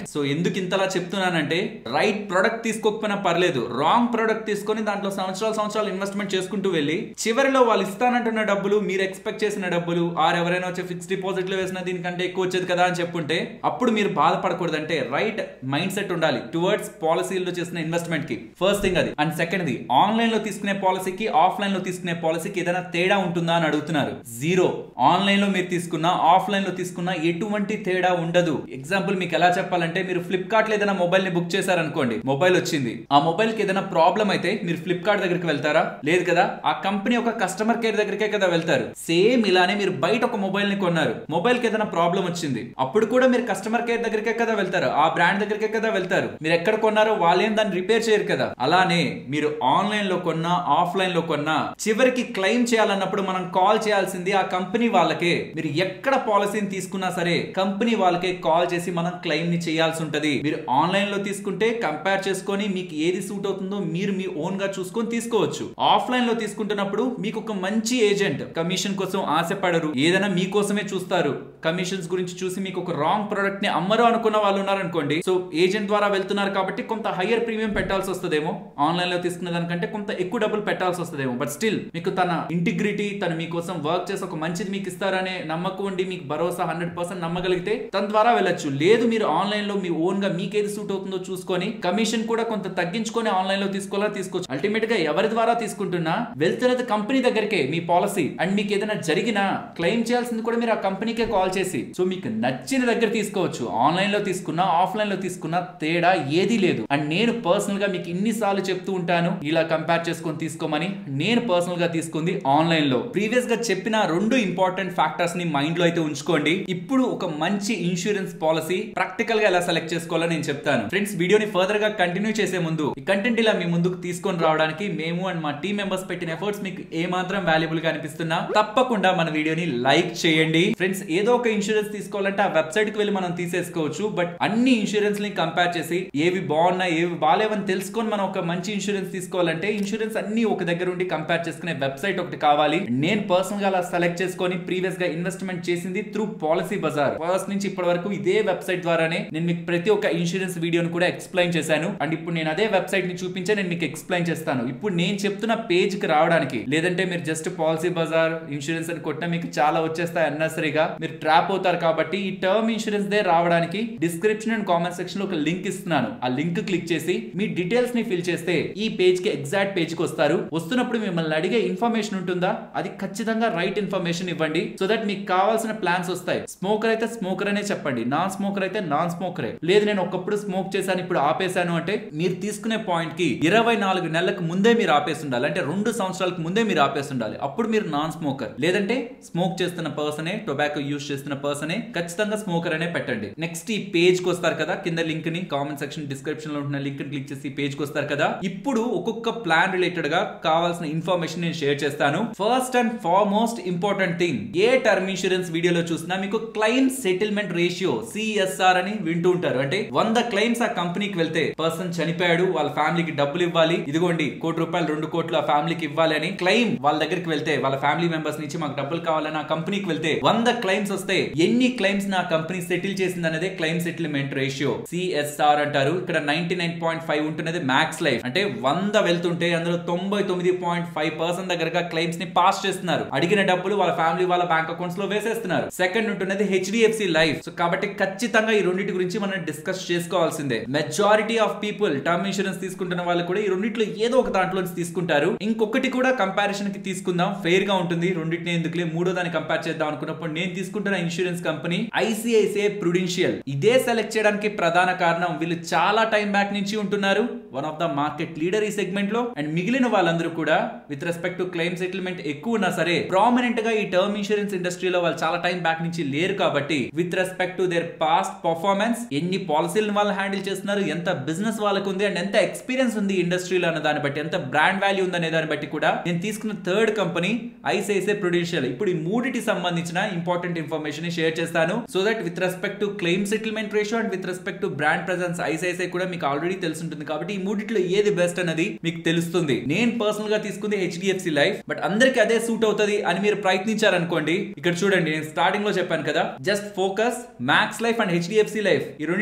ఎందుకు ఇంతలా చెప్తున్నానంటే రైట్ ప్రొడక్ట్ తీసుకోకపోయినా పర్లేదు రాంగ్ ప్రొడక్ట్ తీసుకొని దాంట్లో సంవత్సరాలు సంవత్సరాలు ఇన్వెస్ట్మెంట్ చేసుకుంటూ వెళ్ళి చివరిలో వాళ్ళు ఇస్తానంటున్న డబ్బులు మీరు ఎక్స్పెక్ట్ చేసిన డబ్బులు ఆర్ ఎవరైనా వచ్చి ఫిక్స్ డిపాజిట్ లో వేసిన దీనికంటే ఎక్కువ వచ్చేది కదా అని చెప్పుంటే అప్పుడు మీరు బాధపడకూడదు అంటే రైట్ మైండ్ సెట్ ఉండాలి టువర్డ్స్ పాలసీలో చేసిన ఇన్వెస్ట్మెంట్ కి ఫస్ట్ థింగ్ అది అండ్ సెకండ్ ది ఆన్లైన్ లో తీసుకునే పాలసీకి ఆఫ్లైన్ లో తీసుకునే పాలసీకి ఏదైనా తేడా ఉంటుందా అని అడుగుతున్నారు జీరో ఆన్లైన్ లో మీరు తీసుకున్నా ఆఫ్లైన్ లో తీసుకున్నా ఎటువంటి తేడా ఉండదు ఎగ్జాంపుల్ మీకు ఎలా చెప్పాలంటే మీరు ఫ్లిప్కార్ట్ లో ఏదైనా మొబైల్ ని బుక్ చేశారనుకోండి మొబైల్ వచ్చింది ఆ మొబైల్ కి ఏదైనా ప్రాబ్లం అయితే మీరు ఫ్లిప్కార్ట్ దగ్గరికి వెళ్తారా లేదు కదా ఆ కంపెనీ ఒక కస్టమర్ కేర్ దగ్గరికే కదా వెళ్తారు సేమ్ ఇలానే మీరు బయట ఒక మొబైల్ ని కొన్నారు మొబైల్ కి ఏదైనా ప్రాబ్లం వచ్చింది అప్పుడు కూడా మీరు కస్టమర్ కేర్ దగ్గరికే కదా వెళ్తారు ఆ బ్రాండ్ దగ్గరికే కదా వెళ్తారు మీరు ఎక్కడ కొన్నారో వాళ్ళేం దాన్ని రిపేర్ చేయరు కదా అలానే మీరు ఆన్లైన్ లో కొన్నా ఆఫ్లైన్ లో కొన్నా చివరికి క్లెయిమ్ చేయాలన్నప్పుడు మనం కాల్ చేయాల్సింది ఆ కంపెనీ వాళ్ళకే మీరు ఎక్కడ పాలసీని తీసుకున్నా సరే కంపెనీ వాళ్ళకే కాల్ చేసి మనం క్లెయిమ్ ని చేయాల్సి ఉంటది మీరు ఆన్లైన్ లో తీసుకుంటే కంపేర్ చేసుకొని మీకు ఏది సూట్ అవుతుందో మీరు మీ ఓన్ గా చూసుకొని తీసుకోవచ్చు ఆఫ్లైన్ లో తీసుకుంటున్నప్పుడు మీకు ఒక మంచి ఏజెంట్ కమిషన్ కోసం ఆశపడరు ఏదైనా మీకోసమే చూస్తారు కమిషన్స్ గురించి చూసి మీకు ఒక రాంగ్ ప్రొడక్ట్ ని అమ్మరు అనుకున్న వాళ్ళు ఉన్నారనుకోండి సో ఏజెంట్ ద్వారా వెళ్తున్నారు కాబట్టి కొంత హయ్యర్ ప్రీమియం పెట్టాల్సి వస్తుందేమో ఆన్లైన్ లో తీసుకున్న దానికంటే కొంత ఎక్కువ డబ్బులు పెట్టాల్సి వస్తుందేమో బట్ స్టిల్ మీకు తన ఇంటిగ్రిటీ తను మీకోసం వర్క్ చేసి ఒక మంచిది మీకు ఇస్తారనే నమ్మకం ఉండి మీకు భరోసా హండ్రెడ్ పర్సెంట్ నమ్మగలిగితే తన ద్వారా వెళ్ళొచ్చు లేదు మీరు ఆన్లైన్ లో మీ ఓన్ గా మీకు ఏది సూట్ అవుతుందో చూసుకొని కమిషన్ కూడా కొంత తగ్గించుకొని ఆన్లైన్ లో తీసుకోవాలని తీసుకోవచ్చు అల్టిమేట్ గా ఎవరి ద్వారా తీసుకుంటున్నా వెళ్తున్నది కంపెనీ దగ్గరకే మీ పాలసీ అండ్ మీకు ఏదైనా జరిగినా క్లెయిమ్ చేయాల్సింది కూడా మీరు ఆ కంపెనీకే కాల్ చేసి సో మీకు నచ్చిన దగ్గర తీసుకోవచ్చు ఆన్లైన్ లో తీసుకున్నా ఆఫ్లైన్ లో తీసుకున్నా తేడా ఏదీ లేదు అండ్ నేను పర్సనల్ గా మీకు ఇన్ని సార్లు చెప్తూ ఉంటాను ఇలా కంపేర్ చేసుకొని తీసుకోమని నేను పర్సనల్ గా తీసుకుంది ఆన్లైన్ లో ప్రీవియస్ గా చెప్పిన రెండు ఇంపార్టెంట్ ఫ్యాక్టర్స్ ని మైండ్ లో అయితే ఉంచుకోండి ఇప్పుడు ఒక మంచి ఇన్సూరెన్స్ పాలసీ ప్రాక్టికల్ గా ఎలా సెలెక్ట్ చేసుకోవాలో నేను చెప్తాను ఫ్రెండ్స్ వీడియోని ఫర్దర్ గా కంటిన్యూ చేసే ముందు ఈ కంటెంట్ ఇలా మీ ముందుకు తీసుకొని రావడానికి మేము అండ్ మా టీం మెంబర్స్ పెట్టిన ఎఫర్ట్స్ మీకు ఏ మాత్రం వాల్యుబుల్ గా అనిపిస్తున్నా తప్పకుండా మన వీడియోని లైక్ చేయండి ఫ్రెండ్స్ ఏదో ఒక ఇన్సూరెన్స్ తీసుకోవాలంటే ఆ వెబ్సైట్ కి వెళ్ళి మనం తీసేసుకోవచ్చు బట్ అన్ని ఇన్సూరెన్స్ ని కంపేర్ చేసి ఏవి బాగున్నాయి ఏవి బాగాలేవని తెలుసుకొని మనం ఒక మంచి ఇన్సూరెన్స్ తీసుకోవాలంటే ఇన్సూరెన్స్ అన్ని ఒక దగ్గర ఉండి కంపేర్ చేసుకునే వెబ్సైట్ ఒకటి కావాలి నేను పర్సనల్ గా అలా సెలెక్ట్ చేసుకొని ప్రీవియస్ గా ఇన్వెస్ట్మెంట్ చేసింది త్రూ పాలసీ బజార్ ఫస్ట్ నుంచి ఇప్పటి వరకు ఇదే వెబ్సైట్ ద్వారానే నేను మీకు ప్రతి ఒక్క ఇన్సూరెన్స్ వీడియోను కూడా ఎక్స్ప్లెయిన్ చేశాను అండ్ ఇప్పుడు నేను అదే వెబ్సైట్ ని చూపించే నేను మీకు ఎక్స్ప్లెయిన్ చేస్తాను ఇప్పుడు నేను చెప్తున్న పేజ్ కి రావడానికి లేదంటే మీరు జస్ట్ పాలసీ బజార్ ఇన్సూరెన్స్ అని కొట్టినా మీకు చాలా వచ్చేస్తాయి అన్నసరిగా మీరు ట్రాప్ అవుతారు కాబట్టి ఈ టర్మ్ ఇన్సూరెన్స్ దే రావడానికి డిస్క్రిప్షన్ అండ్ కామెంట్ సెక్షన్ లో ఒక లింక్ ఇస్తున్నాను ఆ లింక్ క్లిక్ చేసి మీ డీటెయిల్స్ ని ఫిల్ చేస్తే ఈ పేజ్ కి ఎగ్జాక్ట్ పేజ్ కి వస్తారు వస్తున్నప్పుడు మిమ్మల్ని అడిగే ఇన్ఫర్మేషన్ ఉంటుందా అది ఖచ్చితంగా రైట్ ఇన్ఫర్మేషన్ ఇవ్వండి సో దట్ మీకు కావాల్సిన ప్లాన్స్ వస్తాయి స్మోకర్ అయితే స్మోకర్ అనే చెప్పండి నాన్ స్మోకర్ అయితే నాన్ స్మోకరే లేదు నేను ఒకప్పుడు స్మోక్ చేశాను ఇప్పుడు ఆపేశాను అంటే మీరు తీసుకునే పాయింట్ కి ఇరవై నాలుగు నెలలకు ముందే మీరు ఆపేసి ఉండాలి అంటే రెండు సంవత్సరాలకు ముందే మీరు ఆపేసి ఉండాలి అప్పుడు మీరు నాన్ స్మోకర్ లేదంటే స్మోక్ చేస్తున్న పర్సనే టొబాకో యూస్ చేస్తున్న పర్సనే ఖచ్చితంగా స్మోకర్ అనే పెట్టండి నెక్స్ట్ ఈ పేజ్ కి వస్తారు కదా కింద లింక్ ని కామెంట్ సెక్షన్ డిస్క్రిప్షన్ లో ఉంటున్న లింక్ ని క్లిక్ చేసి ఈ పేజ్ కి వస్తారు కదా ఇప్పుడు ఒక్కొక్క ప్లాన్ రిలేటెడ్ గా కావాల్సిన ఇన్ఫర్మేషన్ నేను షేర్ చేస్తాను first and foremost important thing ఏ టర్మ్ ఇన్సూరెన్స్ వీడియోలో చూసినా మీకు క్లైమ్ సెటిల్మెంట్ రేషియో సిఎస్ఆర్ అని వింటూ ఉంటారు అంటే వంద క్లైమ్స్ ఆ కంపెనీకి వెళ్తే పర్సన్ చనిపోయాడు వాళ్ళ ఫ్యామిలీకి డబ్బులు ఇవ్వాలి ఇదిగోండి కోటి రూపాయలు రెండు కోట్లు ఆ ఫ్యామిలీకి ఇవ్వాలి అని క్లైమ్ వాళ్ళ దగ్గరికి వెళ్తే వాళ్ళ ఫ్యామిలీ మెంబర్స్ నుంచి మాకు డబ్బులు కావాలని ఆ కంపెనీకి వెళ్తే వంద క్లైమ్స్ వస్తే ఎన్ని క్లైమ్స్ నా కంపెనీ సెటిల్ చేసింది అనేది క్లైమ్ సెటిల్మెంట్ రేషియో సిఎస్ఆర్ అంటారు ఇక్కడ నైన్టీ నైన్ పాయింట్ ఫైవ్ ఉంటున్నది మ్యాక్స్ లైఫ్ అంటే వంద వెళ్తుంటే అందులో తొంభై తొమ్మిది పాయింట్ ఫైవ్ పర్సెంట్ దగ్గరగా క్లైమ్స్ ని పాస్ చేస్తున్నారు అడిగిన డబ్బులు వాళ్ళ ఫ్యామిలీ వాళ్ళ బ్యాంక్ అకౌంట్స్ లో వేసేస్తున్నారు సెకండ్ ఉంటున్నది హెచ్డిఎఫ్సి లైఫ్ సో కాబట్టి ఖచ్చితంగా ఈ రెండింటి గురించి మనం డిస్కస్ చేసుకోవాల్సిందే majority of people term insurance తీసుకుంటున్న వాళ్ళు కూడా ఈ రెండిట్లో ఏదో ఒక దాంట్లో నుంచి తీసుకుంటారు ఇంకొకటి కూడా కంపారిజన్ కి తీసుకుందాం ఫెయిర్ గా ఉంటుంది రెండింటిని ఎందుకులే మూడో దాన్ని కంపేర్ చేద్దాం అనుకున్నప్పుడు నేను తీసుకుంటున్న ఇన్సూరెన్స్ కంపెనీ ఐసిఐసిఐ ప్రుడెన్షియల్ ఇదే సెలెక్ట్ చేయడానికి ప్రధాన కారణం వీళ్ళు చాలా టైం బ్యాక్ నుంచి ఉంటున్నారు one of the market leader ఈ సెగ్మెంట్ లో అండ్ మిగిలిన వాళ్ళందరూ కూడా with respect to claim settlement ఎక్కువ ఉన్నా సరే ప్రామినెంట్ గా ఈ టర్మ్ ఇన్సూరెన్స్ ఇండస్ట్రీలో వాళ్ళు చాలా టైం బ్యాక్ నుంచి లేరు కాబట్టి with respect to their past performance ఎన్ని పాలసీలను వాళ్ళు హ్యాండిల్ చేస్తున్నారు ఎంత బిజినెస్ వాళ్ళకు ఉంది అండ్ ఎంత ఎక్స్పీరియన్స్ ఉంది ఇండస్ట్రీలో అన్న దాన్ని బట్టి ఎంత బ్రాండ్ వాల్యూ ఉంది అనే దాన్ని బట్టి కూడా నేను తీసుకున్న థర్డ్ కంపెనీ ఐసిఐసిఐ ప్రొడ్యూషియల్ ఇప్పుడు ఈ మూడిటి సంబంధించిన ఇంపార్టెంట్ ఇన్ఫర్మేషన్ షేర్ చేస్తాను so that with respect to claim settlement ratio and with respect to brand presence ICICI కూడా మీకు ఆల్రెడీ తెలుసుంటుంది కాబట్టి ఈ మూడిట్లో ఏది బెస్ట్ అనేది మీకు తెలుస్తుంది నేను పర్సనల్ గా తీసుకుంది హెచ్డిఎఫ్సి లైఫ్ బట్ అందరికి అదే సూట్ అవుతుంది అని మీరు ప్రయత్నించారనుకోండి ఇక్కడ చూడండి నేను స్టార్టింగ్ లో చెప్పాను కదా just focus Max life and HDFC Life ఈ రెండింటిని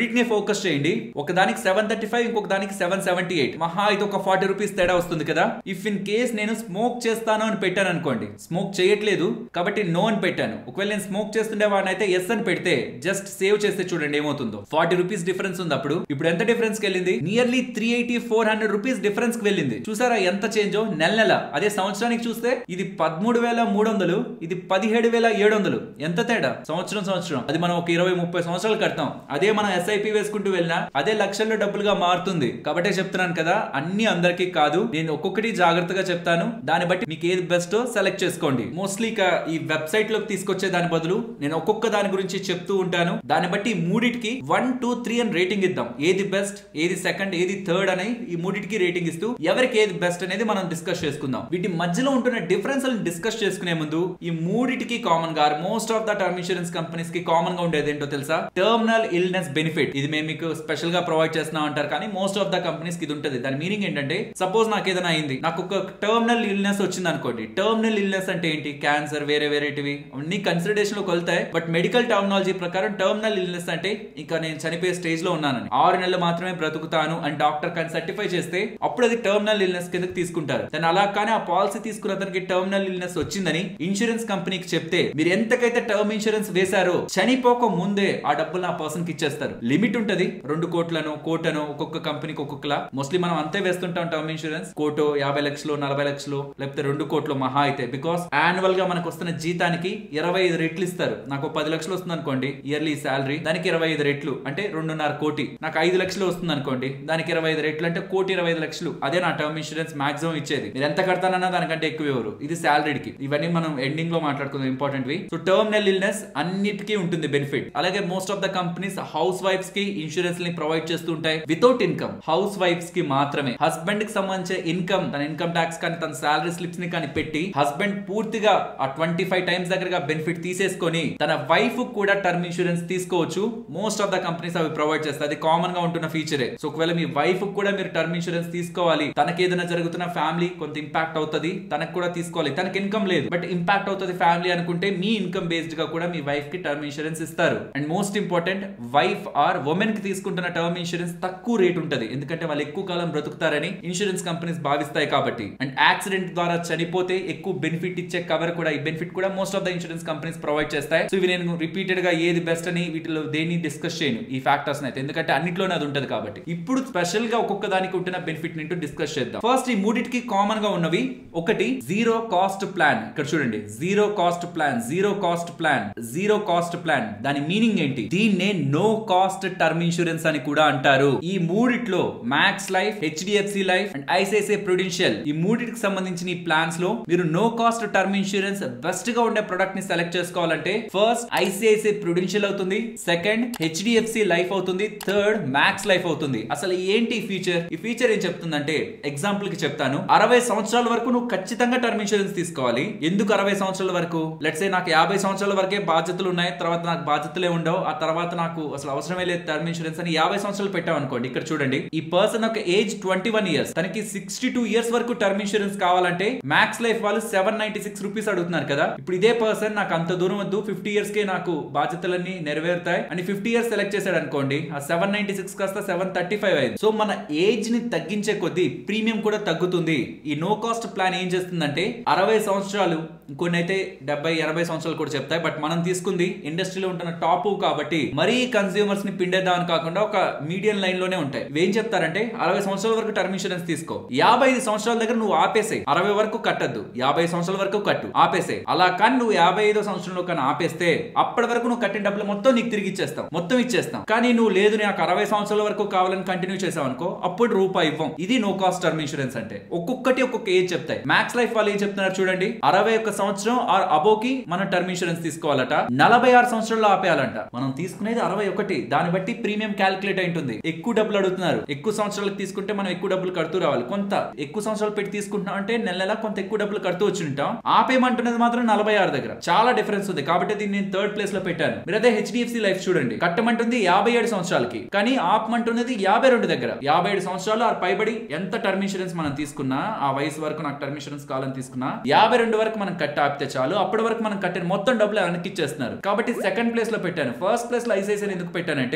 రెండింటిని ఫోకస్ చేయండి ఒక దానికి సెవెన్ థర్టీ ఫైవ్ ఇంకొక దానికి సెవెన్ సెవెంటీ ఎయిట్ మహా ఇది ఒక ఫార్టీ రూపీస్ తేడా వస్తుంది కదా ఇఫ్ ఇన్ కేస్ నేను స్మోక్ చేస్తాను అని పెట్టాను అనుకోండి స్మోక్ చేయట్లేదు కాబట్టి నో అని పెట్టాను ఒకవేళ నేను స్మోక్ చేస్తుండే వాడిని అయితే ఎస్ అని పెడితే జస్ట్ సేవ్ చేస్తే చూడండి ఏమవుతుందో ఫార్టీ రూపీస్ డిఫరెన్స్ ఉంది అప్పుడు ఇప్పుడు ఎంత డిఫరెన్స్ కి వెళ్ళింది nearly three eighty four hundred rupees difference కి వెళ్ళింది చూసారా ఎంత చేంజో నెల నెల అదే సంవత్సరానికి చూస్తే ఇది పదమూడు వేల మూడు వందలు ఇది పదిహేడు వేల ఏడు వందలు ఎంత తేడా సంవత్సరం సంవత్సరం అది మనం ఒక ఇరవై ముప్పై సంవత్సరాలు కడతాం అదే మనం ఎస్ఐపి వేసుకుంటూ వెళ్ళినా అదే లక్షల్లో డబ్బులుగా మారుతుంది కాబట్టే చెప్తున్నాను కదా అన్ని అందరికీ కాదు నేను ఒక్కొక్కటి జాగ్రత్తగా చెప్తాను దాన్ని బట్టి మీకు ఏది బెస్ట్ సెలెక్ట్ చేసుకోండి మోస్ట్లీ ఇక ఈ వెబ్సైట్ లోకి తీసుకొచ్చే దాని బదులు నేను ఒక్కొక్క దాని గురించి చెప్తూ ఉంటాను దాన్ని బట్టి ఈ మూడిటికి వన్ టూ త్రీ అని రేటింగ్ ఇద్దాం ఏది బెస్ట్ ఏది సెకండ్ ఏది థర్డ్ అని ఈ మూడిటికి రేటింగ్ ఇస్తూ ఎవరికి ఏది బెస్ట్ అనేది మనం డిస్కస్ చేసుకుందాం వీటి మధ్యలో ఉంటున్న డిఫరెన్స్ డిస్కస్ చేసుకునే ముందు ఈ మూడిటికి కామన్ గా most of the term insurance companies కి కామన్ గా ఉండేది ఏంటో తెలుసా టర్మినల్ ఇల్నెస్ బెనిఫిట్ ఇది మేము మీకు స్పెషల్ గా ప్రొవైడ్ చేస్తున్నాం అంటారు కానీ మోస్ట్ ఆఫ్ ద కంపెనీస్ కి ఇది ఉంటుంది దాని మీనింగ్ ఏంటంటే సపోజ్ నాకు ఏదైనా అయింది నాకు ఒక టర్మినల్ ఇల్నెస్ వచ్చింది అనుకోండి టర్మినల్ ఇల్నెస్ అంటే ఏంటి క్యాన్సర్ వేరే వేరేటివి అన్ని కన్సిడరేషన్ లో కొలుతాయి బట్ మెడికల్ టర్మినాలజీ ప్రకారం టర్మినల్ ఇల్నెస్ అంటే ఇంకా నేను చనిపోయే స్టేజ్ లో ఉన్నానని ఆరు నెలలు మాత్రమే బ్రతుకుతాను అని డాక్టర్ కానీ సర్టిఫై చేస్తే అప్పుడు అది టర్మినల్ ఇల్నెస్ కిందకి తీసుకుంటారు దాని అలా కానీ ఆ పాలసీ తీసుకున్న అతనికి టర్మినల్ ఇల్నెస్ వచ్చిందని ఇన్సూరెన్స్ కంపెనీకి చెప్తే మీరు ఎంతకైతే టర్మ్ ఇన్సూరెన్స్ వేశారో చనిపోక ముందే ఆ డబ్బులు ఆ పర్సన్ కి ఇచ్చేస్తారు లిమిట్ ఉంటది రెండు కోట్లను కోటను ఒక్కొక్క కంపెనీకి ఒక్కొక్కలా మోస్ట్లీ మనం అంతే వేస్తుంటాం టర్మ్ ఇన్సూరెన్స్ కోటో యాభై లక్షలు నలభై లక్షలు లేకపోతే రెండు కోట్లు మహా అయితే బికాస్ యాన్యువల్ గా మనకు వస్తున్న జీతానికి ఇరవై ఐదు రెట్లు ఇస్తారు నాకు పది లక్షలు వస్తుంది అనుకోండి ఇయర్లీ శాలరీ దానికి ఇరవై ఐదు రెట్లు అంటే రెండున్నర కోటి నాకు ఐదు లక్షలు వస్తుంది అనుకోండి దానికి ఇరవై ఐదు రెట్లు అంటే కోటి ఇరవై ఐదు లక్షలు అదే నా టర్మ్ ఇన్సూరెన్స్ మాక్సిమం ఇచ్చేది మీరు ఎంత కడతానన్నా దానికంటే ఎక్కువ ఎవరు ఇది శాలరీకి ఇవన్నీ మనం ఎండింగ్ లో మాట్లాడుకుందాం ఇంపార్టెంట్ వి సో టర్మినల్ ఇల్నెస్ అన్నిటికీ ఉంటుంది బెనిఫిట్ అలాగే most of the companies house wives కి ఇన్సూరెన్స్ ని ప్రొవైడ్ చేస్తూ ఉంటాయి వితౌట్ ఇన్కమ్ హౌస్ వైఫ్స్ కి మాత్రమే హస్బెండ్ కి సంబంధించిన ఇన్కమ్ తన ఇన్కమ్ ట్యాక్స్ కానీ తన శాలరీ స్లిప్స్ ని కానీ పెట్టి హస్బెండ్ పూర్తిగా ఆ ట్వంటీ ఫైవ్ టైమ్స్ దగ్గరగా బెనిఫిట్ తీసేసుకొని తన వైఫ్ కూడా టర్మ్ ఇన్సూరెన్స్ తీసుకోవచ్చు మోస్ట్ ఆఫ్ ద కంపెనీస్ అవి ప్రొవైడ్ చేస్తాయి అది కామన్ గా ఉంటున్న ఫీచరే సో ఒకవేళ మీ వైఫ్ కూడా మీరు టర్మ్ ఇన్సూరెన్స్ తీసుకోవాలి తనకి ఏదైనా జరుగుతున్న ఫ్యామిలీ కొంత ఇంపాక్ట్ అవుతుంది తనకు కూడా తీసుకోవాలి తనకి ఇన్కమ్ లేదు బట్ ఇంపాక్ట్ అవుతుంది ఫ్యామిలీ అనుకుంటే మీ ఇన్కమ్ బేస్డ్ గా కూడా మీ వైఫ్ కి టర్మ్ ఇన్సూరెన్స్ ఇస్తారు and most important wife or women కి తీసుకుంటున్న టర్మ్ ఇన్సూరెన్స్ తక్కువ రేట్ ఉంటది ఎందుకంటే వాళ్ళు ఎక్కువ కాలం బ్రతుకుతారని ఇన్సూరెన్స్ కంపెనీస్ భావిస్తాయి కాబట్టి అండ్ యాక్సిడెంట్ ద్వారా చనిపోతే ఎక్కువ బెనిఫిట్ ఇచ్చే కవర్ కూడా ఈ బెనిఫిట్ కూడా most of the insurance companies provide చేస్తాయి సో ఇవి నేను రిపీటెడ్ గా ఏది బెస్ట్ అని వీటిలో దేన్ని డిస్కస్ చేయను ఈ ఫ్యాక్టర్స్ అయితే ఎందుకంటే అన్నిట్లోనే అది ఉంటది కాబట్టి ఇప్పుడు స్పెషల్ గా ఒక్కొక్క దానికి ఉంటున్న బెనిఫిట్ నింటూ డిస్కస్ చేద్దాం ఫస్ట్ ఈ మూడింటికి కామన్ గా ఉన్నవి ఒకటి జీరో కాస్ట్ ప్లాన్ ఇక్కడ చూడండి zero cost plan zero cost plan zero cost plan దాని మీనింగ్ ఏంటి దీన్నే నో కాస్ట్ టర్మ్ ఇన్సూరెన్స్ అని కూడా అంటారు ఈ మూడిట్లో Max Life HDFC Life and ICICI Prudential ఈ మూడింటికి సంబంధించిన ఈ ప్లాన్స్ లో మీరు no cost term insurance best గా ఉండే ప్రొడక్ట్ ని సెలెక్ట్ చేసుకోవాలంటే ఫస్ట్ ఐసిఐసిఐ ప్రొడెన్షియల్ అవుతుంది సెకండ్ హెచ్డిఎఫ్సి లైఫ్ అవుతుంది థర్డ్ మ్యాక్స్ లైఫ్ అవుతుంది అసలు ఏంటి ఈ ఫీచర్ ఈ ఫీచర్ ఏం చెప్తుందంటే ఎగ్జాంపుల్ కి చెప్తాను అరవై సంవత్సరాల వరకు నువ్వు ఖచ్చితంగా టర్మ్ ఇన్సూరెన్స్ తీసుకోవాలి ఎందుకు అరవై సంవత్సరాల వరకు లెట్స్ నాకు యాభై సంవత్సరాల వరకే బాధ్యతలు ఉన్నాయి తర్వాత నాకు బాధ్యతలే ఉండవు ఆ తర్వాత నాకు అసలు అవసరమే లేదు టర్మ్ ఇన్సూరెన్స్ అని యాభై సంవత్సరాలు పెట్టాం అనుకోండి ఇక్కడ చూడండి ఈ పర్సన్ ఒక ఏజ్ ట్వంటీ వన్ ఇయర్స్ తనకి సిక్స్టీ టూ ఇయర్స్ వరకు టర్మ్ ఇన్సూరెన్స్ కావాలంటే మ్యాక్స్ లైఫ్ వాళ్ళు సెవెన్ నైన్టీ సిక్స్ రూపీస్ అడుగుతున్నారు కదా ఇప్పుడు ఇదే పర్సన్ నాకు అంత దూరం వద్దు ఫిఫ్టీ ఇయర్స్ కే నాకు బాధ్యతలన్నీ నెరవేరుతాయి అని ఫిఫ్టీ ఇయర్స్ సెలెక్ట్ చేశాడు అనుకోండి ఆ సెవెన్ నైన్టీ సిక్స్ కాస్త సెవెన్ థర్టీ ఫైవ్ అయింది సో మన ఏజ్ ని తగ్గించే కొద్దీ ప్రీమియం కూడా తగ్గుతుంది ఈ నో కాస్ట్ ప్లాన్ ఏం చేస్తుందంటే అరవై సంవత్సరాలు కొన్ని అయితే డెబ్బై ఎనభై సంవత్సరాలు కూడా చెప్తాయి బట్ మనం తీసుకుంది ఇండస్ట్రీలో ఉంటున్న టాప్ కాబట్టి మరీ కన్స్యూమర్స్ ని పిండేద్దామని కాకుండా ఒక మీడియం లైన్ లోనే ఉంటాయి ఇవి ఏం చెప్తారంటే అరవై సంవత్సరాల వరకు టర్మ్ ఇన్సూరెన్స్ తీసుకో యాభై ఐదు సంవత్సరాల దగ్గర నువ్వు ఆపేసాయి అరవై వరకు కట్టద్దు యాభై సంవత్సరాల వరకు కట్టు ఆపేసాయి అలా కానీ నువ్వు యాభై ఐదో సంవత్సరంలో కానీ ఆపేస్తే అప్పటి వరకు నువ్వు కట్టిన డబ్బులు మొత్తం నీకు తిరిగి ఇచ్చేస్తాం మొత్తం ఇచ్చేస్తాం కానీ నువ్వు లేదు నాకు అరవై సంవత్సరాల వరకు కావాలని కంటిన్యూ చేసావు అనుకో అప్పుడు రూపాయి ఇవ్వం ఇది నో కాస్ట్ టర్మ్ ఇన్సూరెన్స్ అంటే ఒక్కొక్కటి ఒక్కొక్క ఏజ్ చెప్తాయి మ్యాక్స్ లైఫ్ వాళ్ళు ఏం చెప్తున్నారు చూడండి అరవై ఒక్క సంవత్సరం ఆర్ అబోకి మనం టర్మ్ ఇన్సూరెన్స్ తీసుకోవాలట నలభై ఆరు సంవత్సరాల్లో ఆపేయాలంట మనం తీసుకునేది అరవై ఒకటి దాన్ని బట్టి ప్రీమియం క్యాలిక్యులేట్ అయి ఉంటుంది ఎక్కువ డబ్బులు అడుగుతున్నారు ఎక్కువ సంవత్సరాలకు తీసుకుంటే మనం ఎక్కువ డబ్బులు కడుతూ రావాలి కొంత ఎక్కువ సంవత్సరాలు పెట్టి తీసుకుంటున్నాం అంటే నెల నెల కొంత ఎక్కువ డబ్బులు కడుతూ వచ్చి ఉంటాం ఆపేయమంటున్నది మాత్రం నలభై ఆరు దగ్గర చాలా డిఫరెన్స్ ఉంది కాబట్టి దీన్ని నేను థర్డ్ ప్లేస్ లో పెట్టాను మీరు అదే హెచ్డిఎఫ్సి లైఫ్ చూడండి కట్టమంటుంది యాభై ఏడు సంవత్సరాలకి కానీ ఆపమంటున్నది యాభై రెండు దగ్గర యాభై ఏడు సంవత్సరాలు ఆ పైబడి ఎంత టర్మ్ ఇన్సూరెన్స్ మనం తీసుకున్నా ఆ వయసు వరకు నాకు టర్మ్ ఇన్సూరెన్స్ కావాలని తీసుకున్నా యాభై రెండు వరకు మనం కట్టి ఆపితే చాలు అప్పటి వరకు మనం కట్టిన మొత్తం డబ్బులు వెనక్కి ఇచ్చేస్తున్నారు కాబట్టి సెకండ్ ప్లేస్ లో పెట్టాను ఫస్ట్ ప్లేస్ లో ఐసిఐసిఐ ఎందుకు పెట్టానంటే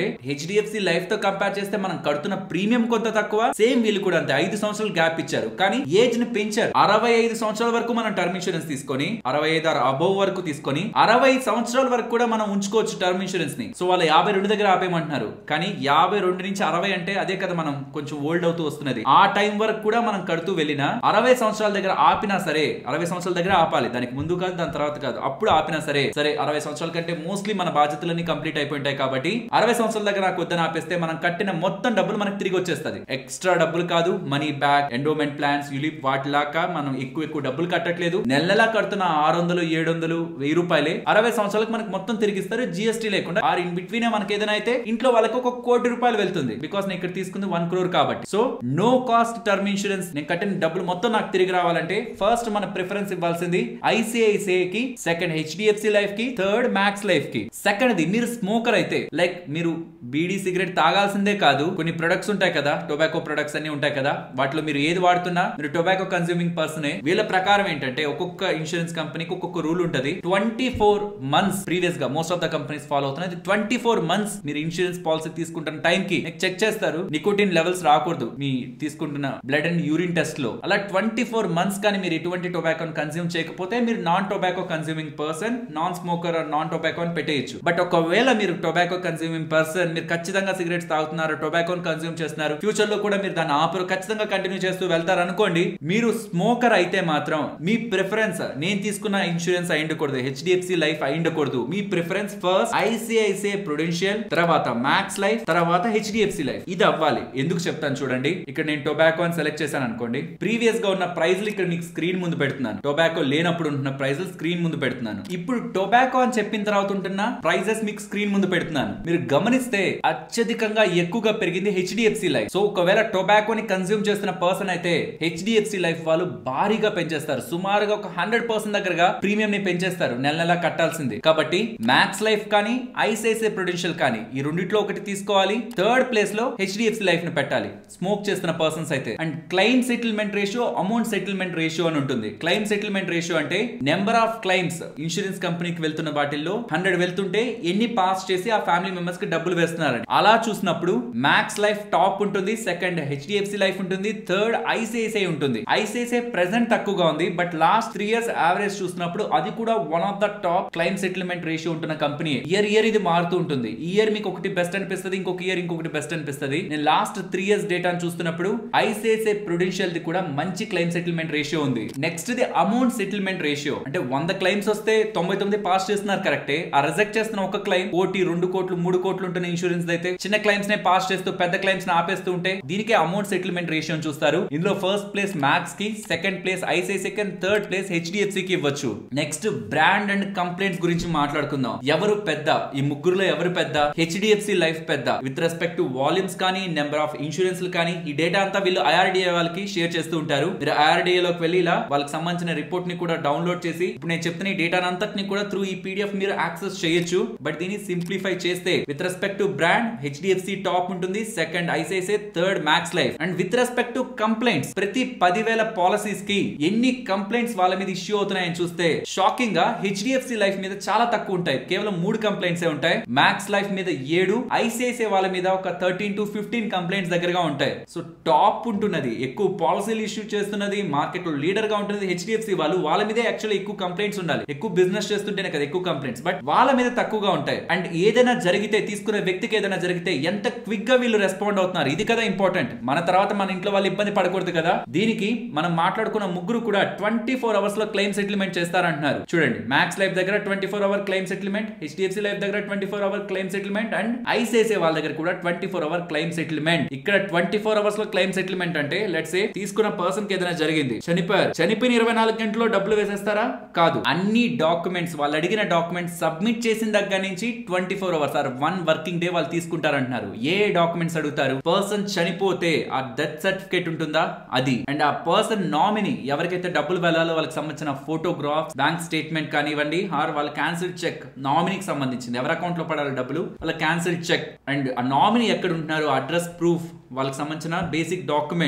హెచ్డిఎఫ్సి లైఫ్ తో కంపేర్ చేస్తే మనం కడుతున్న ప్రీమియం కొంత తక్కువ సేమ్ వీళ్ళు కూడా అంతే ఐదు సంవత్సరాలు గ్యాప్ ఇచ్చారు కానీ ఏజ్ ని పెంచారు అరవై ఐదు సంవత్సరాల వరకు మనం టర్మ్ ఇన్సూరెన్స్ తీసుకొని అరవై ఐదు అబోవ్ వరకు తీసుకొని అరవై సంవత్సరాల వరకు కూడా మనం ఉంచుకోవచ్చు టర్మ్ ఇన్సూరెన్స్ ని సో వాళ్ళు యాభై రెండు దగ్గర ఆపేయమంటున్నారు కానీ యాభై రెండు నుంచి అరవై అంటే అదే కదా మనం కొంచెం ఓల్డ్ అవుతూ వస్తున్నది ఆ టైం వరకు కూడా మనం కడుతూ వెళ్ళినా అరవై సంవత్సరాల దగ్గర ఆపినా సరే అరవై సంవత్సరాల దగ్గర ఆపాలి దానికి ముందు కాదు దాని తర్వాత కాదు అప్పుడు ఆపినా సరే సరే అరవై సంవత్సరాల కంటే మోస్ట్లీ మన బాధ్యతలన్నీ కంప్లీట్ అయిపోయింటాయి కాబట్టి అరవై సంవత్సరాల దగ్గర నాకు వద్దని ఆపేస్తే మనం కట్టిన మొత్తం డబ్బులు మనకి తిరిగి వచ్చేస్తుంది ఎక్స్ట్రా డబ్బులు కాదు money back endowment plans ULIP వాటిలాగా మనం ఎక్కువ ఎక్కువ డబ్బులు కట్టట్లేదు నెల నెలా కడుతున్న ఆరు వందలు ఏడు వందలు వెయ్యి రూపాయలే అరవై సంవత్సరాలకు మనకు మొత్తం తిరిగిస్తారు జిఎస్టీ లేకుండా ఆర్ ఇన్ బిట్వీన్ మనకి ఏదైనా అయితే ఇంట్లో వాళ్ళకి ఒక కోటి రూపాయలు వెళ్తుంది బికాస్ నేను ఇక్కడ తీసుకుంది వన్ క్రోర్ కాబట్టి so no cost term insurance నేను కట్టిన డబ్బులు మొత్తం నాకు తిరిగి రావాలంటే ఫస్ట్ మన ప్రిఫరెన్స్ ఇవ్వాల్సింది ఐసిఐసిఐ కి సెకండ్ హెచ్డిఎఫ్సి లైఫ్ కి థర్డ్ మ్యాక్స్ లైఫ్ కి సెకండ్ ది మీరు స్మోకర్ అయితే లైక్ మీరు బీడీ సిగరెట్ తాగాల్సిందే కాదు కొన్ని ప్రొడక్ట్స్ ఉంటాయి కదా టొబాకో ప్రొడక్ట్స్ అన్ని ఉంటాయి కదా వాటిలో మీరు ఏది వాడుతున్నా మీరు టొబాకో కన్స్యూమింగ్ పర్సన్ వీళ్ళ ప్రకారం ఏంటంటే ఒక్కొక్క ఇన్సూరెన్స్ కంపెనీకి ఒక్కొక్క రూల్ ఉంటది ట్వంటీ ఫోర్ మంత్స్ ప్రీవియస్ గా most of the companies follow అవుతున్నాయి ట్వంటీ ఫోర్ మంత్స్ మీరు ఇన్సూరెన్స్ పాలసీ తీసుకుంటున్న టైం కి చెక్ చేస్తారు నికోటిన్ లెవెల్స్ రాకూడదు మీ తీసుకుంటున్న బ్లడ్ అండ్ యూరిన్ టెస్ట్ లో అలా ట్వంటీ ఫోర్ మంత్స్ కానీ మీరు ఎటువంటి టొబాకోని కన్స్యూమ్ చేయకపోతే మీరు non tobacco consuming person non smoker non tobacco అని పెట్టేయచ్చు బట్ ఒకవేళ మీరు టొబాకో కన్స్యూమింగ్ పర్సన్ మీరు ఖచ్చితంగా సిగరెట్స్ తాగుతున్నారు టొబాకోని కన్స్యూమ్ చేస్తున్నారు ఫ్యూచర్ లో కూడా మీరు దాన్ని ఆపరు ఖచ్చితంగా కంటిన్యూ చేస్తూ వెళ్తారు అనుకోండి మీరు స్మోకర్ అయితే మాత్రం మీ ప్రిఫరెన్స్ నేను తీసుకున్న ఇన్సూరెన్స్ అయ్యిండకూడదు హెచ్డిఎఫ్సి లైఫ్ అయ్యిండకూడదు మీ ప్రిఫరెన్స్ ఫస్ట్ ఐసిఐసిఐ ప్రొడెన్షియల్ తర్వాత మ్యాక్స్ లైఫ్ తర్వాత హెచ్డిఎఫ్సి లైఫ్ ఇది అవ్వాలి ఎందుకు చెప్తాను చూడండి ఇక్కడ నేను టొబాకో అని సెలెక్ట్ చేశాను అనుకోండి ప్రీవియస్ గా ఉన్న ప్రైజ్లు ఇక్కడ మీకు స్క్రీన్ ముందు పెడుతున్నాను టొబాకో లేనప్పుడు ఉంటున్న ప్రైజెస్ స్క్రీన్ ముందు పెడుతున్నాను ఇప్పుడు టొబాకో అని చెప్పిన తర్వాత ఉంటున్న ప్రైజెస్ మీకు స్క్రీన్ ముందు పెడుతున్నాను మీరు గమనిస్తే అత్యధికంగా ఎక్కువగా పెరిగింది హెచ్డిఎఫ్సి లైఫ్ సో ఒకవేళ టొబాకోని కన్స్యూమ్ చేస్తున్న పర్సన్ అయితే హెచ్డిఎఫ్సి లైఫ్ వాళ్ళు భారీగా పెంచేస్తారు సుమారుగా ఒక హండ్రెడ్ పర్సెంట్ దగ్గరగా ప్రీమియం ని పెంచేస్తారు నెల నెల కట్టాల్సింది కాబట్టి మ్యాక్స్ లైఫ్ కానీ ఐసిఐసిఐ ప్రొడెన్షియల్ కానీ ఈ రెండిట్లో ఒకటి తీసుకోవాలి థర్డ్ ప్లేస్ లో హెచ్డిఎఫ్సి లైఫ్ ని పెట్టాలి స్మోక్ చేస్తున్న పర్సన్స్ అయితే and claim settlement ratio amount settlement ratio అని ఉంటుంది క్లైమ్ సెటిల్మెంట్ రేషియో అంటే నెంబర్ ఆఫ్ క్లైమ్స్ ఇన్సూరెన్స్ కంపెనీకి వెళ్తున్న వాటిల్లో హండ్రెడ్ వెళ్తుంటే ఎన్ని పాస్ చేసి ఆ ఫ్యామిలీ మెంబర్స్ కి డబ్బులు వేస్తున్నారని అలా చూసినప్పుడు మ్యాక్స్ లైఫ్ టాప్ ఉంటుంది సెకండ్ హెచ్డిఎఫ్సి లైఫ్ ఉంటుంది థర్డ్ ఐసిఐసిఐ ఉంటుంది ఐసిఐసిఐ ప్రెసెంట్ తక్కువగా ఉంది but last three years average చూసినప్పుడు అది కూడా one of the top claim settlement ratio ఉంటున్న కంపెనీ ఇయర్ ఇయర్ ఇది మారుతూ ఉంటుంది ఈ ఇయర్ మీకు ఒకటి బెస్ట్ అనిపిస్తుంది ఇంకొక ఇయర్ ఇంకొకటి బెస్ట్ అనిపిస్తుంది నేను లాస్ట్ త్రీ ఇయర్స్ డేటాను చూస్తున్నప్పుడు ఐసిఐసిఐ ప్రొడెన్షియల్ ది కూడా మంచి క్లైమ్ సెటిల్మెంట్ రేషియో ఉంది next the amount settlement ratio అంటే వంద క్లైమ్స్ వస్తే తొంభై తొమ్మిది పాస్ చేస్తున్నారు కరెక్టే ఆ రిజెక్ట్ చేస్తున్న ఒక క్లైమ్ కోటి రెండు కోట్లు మూడు కోట్లు ఉంటున్న ఇన్సూరెన్స్ అయితే చిన్న క్లైమ్స్ నే పాస్ చేస్తూ పెద్ద క్లైమ్స్ ని ఆపేస్తూ ఉంటే దీనికే అమౌంట్ సెటిల్మెంట్ రేషియో చూస్తారు ఇందులో ఫస్ట్ ప్లేస్ మ్యాక్స్ కి second place ICICI and third place HDFC కి ఇవ్వచ్చు నెక్స్ట్ బ్రాండ్ అండ్ కంప్లైంట్స్ గురించి మాట్లాడుకుందాం ఎవరు పెద్ద ఈ ముగ్గురులో ఎవరు పెద్ద హెచ్డిఎఫ్సి లైఫ్ పెద్ద విత్ రెస్పెక్ట్ టు వాల్యూమ్స్ కానీ నెంబర్ ఆఫ్ ఇన్సూరెన్స్ కానీ ఈ డేటా అంతా వీళ్ళు ఐఆర్డిఏ వాళ్ళకి షేర్ చేస్తూ ఉంటారు మీరు ఐఆర్డిఏ లోకి వెళ్ళి ఇలా వాళ్ళకి సంబంధించిన రిపోర్ట్ ని కూడా డౌన్లోడ్ చేసి ఇప్పుడు నేను చెప్తున్న ఈ డేటా అంతటిని కూడా త్రూ ఈ పీడిఎఫ్ మీరు యాక్సెస్ చేయొచ్చు బట్ దీన్ని సింప్లిఫై చేస్తే with respect to brand HDFC top ఉంటుంది second ICICI third Max life and with respect to complaints ప్రతి పదివేల పాలసీస్ కి ఎన్ని కంప్లైంట్స్ వాళ్ళ మీద ఇష్యూ అవుతున్నాయని చూస్తే షాకింగ్ గా హెచ్డిఎఫ్సి లైఫ్ మీద చాలా తక్కువ ఉంటాయి కేవలం మూడు కంప్లైంట్స్ ఉంటాయి మ్యాక్స్ లైఫ్ మీద ఏడు ఐసిఐసిఐ వాళ్ళ మీద ఒక థర్టీన్ టు ఫిఫ్టీన్ కంప్లైంట్స్ దగ్గరగా ఉంటాయి సో టాప్ ఉంటున్నది ఎక్కువ పాలసీలు ఇష్యూ చేస్తున్నది మార్కెట్ లో లీడర్ గా ఉంటుంది హెచ్డిఎఫ్సి వాళ్ళు వాళ్ళ మీదే యాక్చువల్లీ ఎక్కువ కంప్లైంట్స్ ఉండాలి ఎక్కువ బిజినెస్ చేస్తుంటేనే కదా ఎక్కువ కంప్లైంట్స్ బట్ వాళ్ళ మీద తక్కువగా ఉంటాయి అండ్ ఏదైనా జరిగితే తీసుకునే వ్యక్తికి ఏదైనా జరిగితే ఎంత క్విక్ గా వీళ్ళు రెస్పాండ్ అవుతున్నారు ఇది కదా ఇంపార్టెంట్ మన తర్వాత మన ఇంట్లో వాళ్ళు ఇబ్బంది పడకూడదు కదా దీనికి మనం మాట్లాడుకున్న ముగ్గురు కూడా ట్వంటీ ఫోర్ అవర్స్ లో క్లెయిమ్ సెటిల్మెంట్ చేస్తారంటున్నారు చూడండి మ్యాక్స్ లైఫ్ దగ్గర twenty four hour claim settlement HDFC Life దగ్గర twenty four hour claim settlement and ICICI వాళ్ళ దగ్గర కూడా twenty four hour claim settlement ఇక్కడ ట్వంటీ ఫోర్ అవర్స్ లో క్లెయిమ్ సెటిల్మెంట్ అంటే లెట్స్ సే తీసుకున్న పర్సన్ కి ఏదైనా జరిగింది చనిపోయారు చనిపోయిన ఇరవై నాలుగు గంటల్లో డబ్బులు వేసేస్తారా కాదు అన్ని డాక్యుమెంట్స్ వాళ్ళు అడిగిన డాక్యుమెంట్స్ సబ్మిట్ చేసిన దగ్గర నుంచి twenty four hours or one working day వాళ్ళు తీసుకుంటారంటున్నారు ఏ డాక్యుమెంట్స్ అడుగుతారు పర్సన్ చనిపోతే ఆ డెత్ సర్టిఫికేట్ ఉంటుందా అది అండ్ ఆ పర్సన్ నామినీ ఎవరికైతే డబ్బులు వెళ్ళాలో వాళ్ళకి సంబంధించిన ఫోటోగ్రాఫ్ బ్యాంక్ స్టేట్మెంట్ కానివ్వండి ఆర్ వాళ్ళ క్యాన్సిల్ చెక్ నామినీకి సంబంధించింది ఎవరి అకౌంట్ లో పడాలి డబ్బులు వాళ్ళ క్యాన్సిల్ చెక్ అండ్ ఆ నామినీ ఎక్కడ ఉంటున్నారు అడ్రస్ ప్రూఫ్ వాళ్ళకి సంబంధించిన బేసిక్ డాక్యుమెంట్స్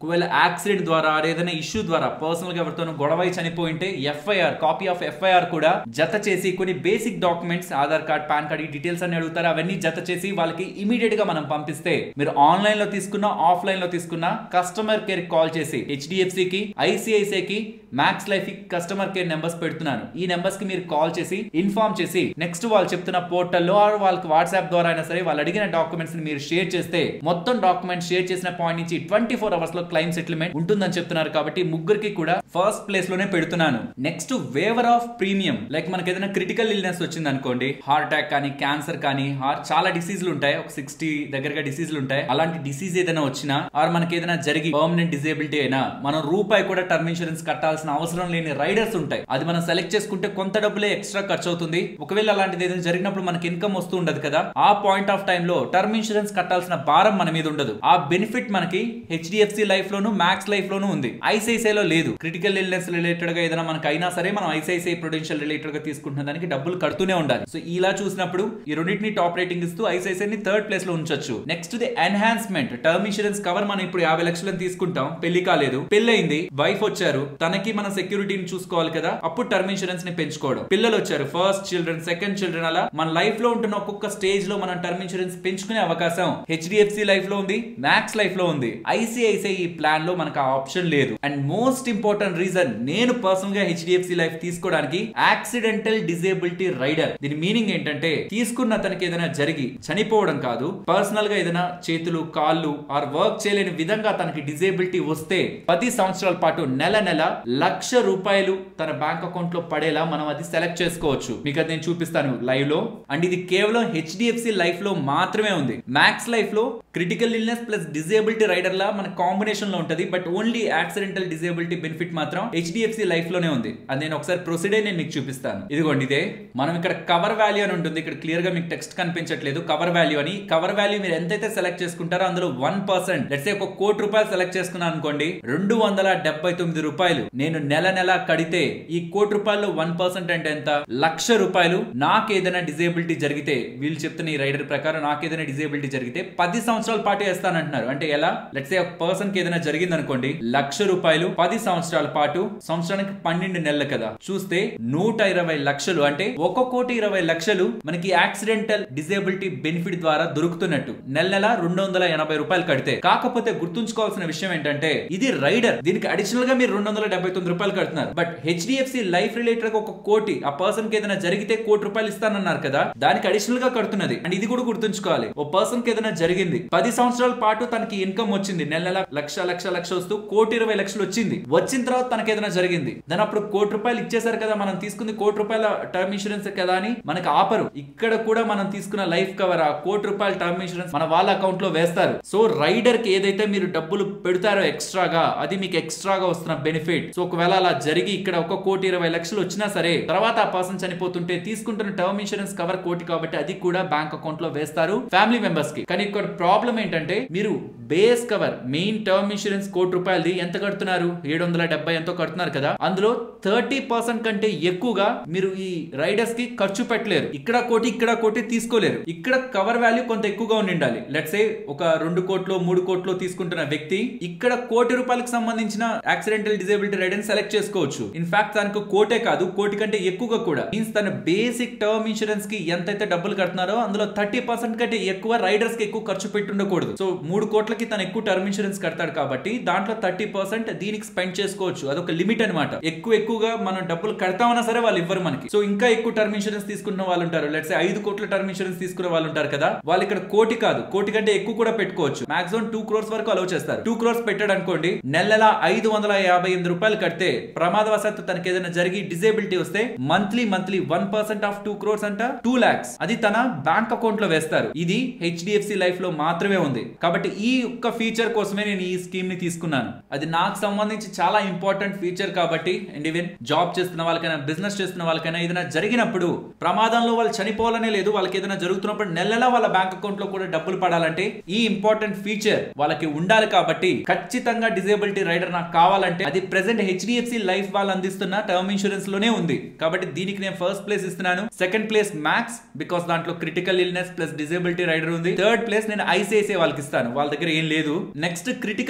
ఒకవేళ యాక్సిడెంట్ ద్వారా or ఏదైనా ఇష్యూ ద్వారా పర్సనల్ గా ఎవరితోనూ గొడవ చనిపోయి ఉంటే ఎఫ్ఐఆర్ కాపీ ఆఫ్ ఎఫ్ఐఆర్ కూడా జత చేసి కొన్ని basic documents Aadhaar card PAN card ఈ డీటెయిల్స్ అని అడుగుతారు అవన్నీ జత చేసి వాళ్ళకి ఇమీడియట్ గా మనం పంపిస్తే మీరు ఆన్లైన్ లో తీసుకున్నా ఆఫ్లైన్ లో తీసుకున్నా కస్టమర్ కేర్ కాల్ చేసి హెచ్డిఎఫ్సి కి ఐసిఐసిఐ కి మ్యాక్స్ లైఫ్ కి కస్టమర్ కేర్ నెంబర్స్ పెడుతున్నాను ఈ నెంబర్స్ కి మీరు కాల్ చేసి ఇన్ఫార్మ్ చేసి నెక్స్ట్ వాళ్ళు చెప్తున్న పోర్టల్లో ఆర్ వాళ్ళకి వాట్సాప్ ద్వారా అయినా సరే వాళ్ళు అడిగిన డాక్యుమెంట్స్ ని మీరు షేర్ చేస్తే మొత్తం డాక్యుమెంట్ షేర్ చేసిన పాయింట్ నుంచి ట్వంటీ ఫోర్ అవర్స్ లో క్లైమ్ సెటిల్మెంట్ ఉంటుందని చెప్తున్నారు కాబట్టి ముగ్గురికి కూడా ఫస్ట్ ప్లేస్ లోనే పెడుతున్నాను next waiver of premium like మనకి ఏదైనా క్రిటికల్ ఇల్నెస్ వచ్చింది అనుకోండి హార్ట్ అటాక్ కానీ క్యాన్సర్ కానీ హార్ట్ చాలా డిసీజులు ఉంటాయి ఒక సిక్స్టీ దగ్గరగా డిసీజులు ఉంటాయి అలాంటి డిసీజ్ ఏదైనా వచ్చినా ఆర్ మనకి ఏదైనా జరిగి పర్మనెంట్ డిసేబిలిటీ అయినా మనం రూపాయి కూడా టర్మ్ ఇన్సూరెన్స్ కట్టాల్సిన అవసరం లేని రైడర్స్ ఉంటాయి అది మనం సెలెక్ట్ చేసుకుంటే కొంత డబ్బులే ఎక్స్ట్రా ఖర్చు అవుతుంది ఒకవేళ అలాంటిది ఏదైనా జరిగినప్పుడు మనకి ఇన్కమ్ వస్తూ ఉండదు కదా ఆ పాయింట్ ఆఫ్ టైం లో టర్మ్ ఇన్సూరెన్స్ కట్టాల్సిన భారం మన మీద ఉండదు ఆ బెనిఫిట్ మనకి హెచ్డిఎఫ్సి లైఫ్ లోను మ్యాక్స్ లైఫ్ లోను ఉంది ఐసిఐసిఐ లో లేదు క్రిటికల్ ఇల్నెస్ రిలేటెడ్ గా ఏదైనా మనకి అయినా సరే మనం ఐసిఐసిఐ ప్రొడెన్షియల్ రిలేటెడ్ గా తీసుకుంటున్న దానికి డబ్బులు కడుతూనే ఉండాలి సో ఇలా చూసినప్పుడు ఈ రెండింటిని టాప్ రేటింగ్ ఇస్తూ ఐసిఐసిఐ ని థర్డ్ ప్లేస్ లో ఉంచొచ్చు next the enhancement term insurance cover మనం ఇప్పుడు యాభై లక్షలను తీసుకుంటాం పెళ్లి కాలేదు పెళ్ళయింది వైఫ్ వచ్చారు తనకి మన సెక్యూరిటీని చూసుకోవాలి కదా అప్పుడు టర్మ్ ఇన్సూరెన్స్ ని పెంచుకోవడం పిల్లలు వచ్చారు ఫస్ట్ చిల్డ్రన్ సెకండ్ చిల్డ్రన్ అలా మన లైఫ్ లో ఉంటున్న ఒక్కొక్క స్టేజ్ లో మనం టర్మ్ ఇన్సూరెన్స్ పెంచుకునే అవకాశం హెచ్డిఎఫ్సి లైఫ్ లో ఉంది మ్యాక్స్ లైఫ్ లో ఉంది ఐసిఐసిఐ ఈ ప్లాన్ లో మనకు ఆ ఆప్షన్ లేదు అండ్ మోస్ట్ ఇంపార్టెంట్ రీజన్ నేను పర్సనల్ గా హెచ్డిఎఫ్సి లైఫ్ తీసుకోవడానికి యాక్సిడెంటల్ డిజేబిలిటీ రైడర్ దీని మీనింగ్ ఏంటంటే తీసుకున్న అతనికి ఏదైనా జరిగి చనిపోవడం కాదు పర్సనల్ గా ఏదైనా చేతులు కాళ్ళు ఆర్ వర్క్ చేయలేని విధంగా తనకి డిజేబిలిటీ వస్తే పది సంవత్సరాల పాటు నెల నెల లక్ష రూపాయలు తన బ్యాంక్ అకౌంట్ లో పడేలా మనం అది సెలెక్ట్ చేసుకోవచ్చు మీకు అది నేను చూపిస్తాను లైవ్ లో అండ్ ఇది కేవలం హెచ్డిఎఫ్సి లైఫ్ లో మాత్రమే ఉంది మ్యాక్స్ లైఫ్ లో critical illness plus disability rider లా మన కాంబినేషన్ లో ఉంటది but only accidental disability benefit మాత్రం హెచ్డిఎఫ్సి లైఫ్ లోనే ఉంది అది నేను ఒకసారి ప్రొసీడే నేను మీకు చూపిస్తాను ఇదిగోండి ఇదే మనం ఇక్కడ కవర్ వాల్యూ అని ఉంటుంది ఇక్కడ క్లియర్ గా మీకు టెక్స్ట్ కనిపించట్లేదు కవర్ వాల్యూ అని కవర్ వాల్యూ మీరు ఎంతైతే సెలెక్ట్ చేసుకుంటారో అందులో వన్ పర్సెంట్ లెట్స్ ఒక కోటి రూపాయలు సెలెక్ట్ చేసుకున్నాను అనుకోండి రెండు వందల డెబ్బై తొమ్మిది రూపాయలు నేను నెల నెల కడితే ఈ కోటి రూపాయలు వన్ పర్సెంట్ అంటే ఎంత లక్ష రూపాయలు నాకు ఏదైనా డిజేబిలిటీ జరిగితే వీళ్ళు చెప్తున్న ఈ రైడర్ ప్రకారం నాకు ఏదైనా డిజేబిలిటీ జరిగితే పది సంవత్సరాల పాటు వేస్తానంటున్నారు అంటే ఎలా లెట్స్ ఒక పర్సన్ కి ఏదైనా జరిగింది అనుకోండి లక్ష రూపాయలు పది సంవత్సరాల పాటు సంవత్సరానికి పన్నెండు నెలలు కదా చూస్తే నూట ఇరవై లక్షలు అంటే ఒక కోటి ఇరవై లక్షలు మనకి యాక్సిడెంటల్ డిజేబిలిటీ బెనిఫిట్ ద్వారా దొరుకుతున్నట్టు నెల నెల రెండు వందల ఎనభై రూపాయలు కడితే కాకపోతే గుర్తుంచుకోవాల్సిన విషయం ఏంటంటే ఇది రైడర్ దీనికి అడిషనల్ గా మీరు రెండు వందల డెబ్బై తొమ్మిది రూపాయలు కడుతున్నారు బట్ హెచ్డిఎఫ్సి లైఫ్ రిలేటెడ్ ఒక కోటి ఆ పర్సన్ కి ఏదైనా జరిగితే కోటి రూపాయలు ఇస్తానన్నారు కదా దానికి అడిషనల్ గా కడుతున్నది అండ్ ఇది కూడా గుర్తుంచుకోవాలి ఓ పర్సన్ కి ఏదైనా జరిగింది పది సంవత్సరాల పాటు తనకి ఇన్కమ్ వచ్చింది నెల నెల లక్ష లక్ష లక్ష వస్తూ కోటి ఇరవై లక్షలు వచ్చింది వచ్చిన తర్వాత తనకి ఏదైనా జరిగింది దాని అప్పుడు కోటి రూపాయలు ఇచ్చేసారు కదా మనం తీసుకుంది కోటి రూపాయల టర్మ్ ఇన్సూరెన్స్ కదా అని మనకి ఆపరు ఇక్కడ కూడా మనం తీసుకున్న లైఫ్ కవర్ ఆ కోటి రూపాయల టర్మ్ ఇన్సూరెన్స్ మన వాళ్ళ అకౌంట్ లో వేస్తారు సో రైడర్ కి ఏదైతే మీరు డబ్బులు పెడతారో ఎక్స్ట్రాగా అది మీకు ఎక్స్ట్రాగా వస్తున్న బెనిఫిట్ సో ఒకవేళ అలా జరిగి ఇక్కడ ఒక కోటి ఇరవై లక్షలు వచ్చినా సరే తర్వాత ఆ పర్సన్ చనిపోతుంటే తీసుకుంటున్న టర్మ్ ఇన్సూరెన్స్ కవర్ కోటి కాబట్టి అది కూడా బ్యాంక్ అకౌంట్ లో వేస్తారు ఫ్యామిలీ మెంబర్స్ కి కానీ ఇక్కడ ప్రాబ్లం ఏంటంటే మీరు base cover main term insurance కోటి రూపాయలది ఎంత కడుతున్నారు ఏడు వందల డెబ్బై ఎంతో కడుతున్నారు కదా అందులో థర్టీ పర్సెంట్ కంటే ఎక్కువగా మీరు ఈ రైడర్స్ కి ఖర్చు పెట్టలేరు ఇక్కడ కోటి ఇక్కడ కోటి తీసుకోలేరు ఇక్కడ కవర్ వాల్యూ కొంత ఎక్కువగా ఉండి ఉండాలి లెట్స్ ఏ ఒక రెండు కోట్లు మూడు కోట్లు తీసుకుంటున్న వ్యక్తి ఇక్కడ కోటి రూపాయలకు సంబంధించిన యాక్సిడెంటల్ డిజేబిలిటీ రైడర్ సెలెక్ట్ చేసుకోవచ్చు ఇన్ఫాక్ట్ దానికి కోటే కాదు కోటి కంటే ఎక్కువగా కూడా మీన్స్ తన బేసిక్ టర్మ్ ఇన్సూరెన్స్ కి ఎంతైతే డబ్బులు కడుతున్నారో అందులో థర్టీ పర్సెంట్ కంటే ఎక్కువ రైడర్స్ కి ఎక్కువ ఖర్చు పెట్టి ఉండకూడదు సో మూడు కోట్లకి తను ఎక్కువ టర్మ్ ఇన్సూరెన్స్ కడతాడు కాబట్టి దాంట్లో థర్టీ పర్సెంట్ దీనికి స్పెండ్ చేసుకోవచ్చు అదొక లిమిట్ అనమాట ఎక్కువ ఎక్కువగా మనం డబ్బులు కడతామన్నా సరే వాళ్ళు ఇవ్వరు మనకి సో ఇంకా ఎక్కువ టర్మ్ ఇన్సూరెన్స్ తీసుకున్న వాళ్ళు ఉంటారు లెట్స్ ఐదు కోట్ల టర్మ్ ఇన్సూరెన్స్ తీసుకునే వాళ్ళు ఉంటారు కదా వాళ్ళు ఇక్కడ కోటి కాదు కోటి కంటే ఎక్కువ కూడా పెట్టుకోవచ్చు మాక్సిమం టూ క్రోర్స్ వరకు అలౌ చేస్తారు టూ క్రోర్స్ పెట్టాడు అనుకోండి నెల నెల ఐదు వందల యాభై ఎనిమిది రూపాయలు కడితే ప్రమాదవశాత్తు తనకి ఏదైనా జరిగి డిజేబిలిటీ వస్తే monthly monthly one percent of two crores అంట టూ లాక్స్ అది తన బ్యాంక్ అకౌంట్ లో వేస్తారు ఇది హెచ్డిఎఫ్సి లైఫ్ లో మాత్రమే ఉంది కాబట్టి ఈ ఒక్క ఫీచర్ కోసమే నేను ఈ స్కీమ్ ని తీసుకున్నాను అది నాకు సంబంధించి చాలా ఇంపార్టెంట్ ఫీచర్ కాబట్టి అండ్ ఈవెన్ జాబ్ చేస్తున్న వాళ్ళకైనా బిజినెస్ చేస్తున్న వాళ్ళకైనా ఏదైనా జరిగినప్పుడు ప్రమాదంలో వాళ్ళు చనిపోవాలనే లేదు వాళ్ళకి ఏదైనా జరుగుతున్నప్పుడు నెల నెల వాళ్ళ బ్యాంక్ అకౌంట్ లో కూడా డబ్బులు పడాలంటే ఈ ఇంపార్టెంట్ ఫీచర్ వాళ్ళకి ఉండాలి కాబట్టి ఖచ్చితంగా డిజేబిలిటీ రైడర్ నాకు కావాలంటే అది ప్రెసెంట్ హెచ్డిఎఫ్సి లైఫ్ వాళ్ళు అందిస్తున్న టర్మ్ ఇన్సూరెన్స్ లోనే ఉంది కాబట్టి దీనికి నేను ఫస్ట్ ప్లేస్ ఇస్తున్నాను సెకండ్ ప్లేస్ మ్యాక్స్ బికాస్ దాంట్లో critical illness plus disability rider ఉంది థర్డ్ ప్లేస్ నేను ఐసిఐసిఐ వాళ్ళకి ఇస్తాను వాళ్ళ దగ్గర ఏం లేదు next critical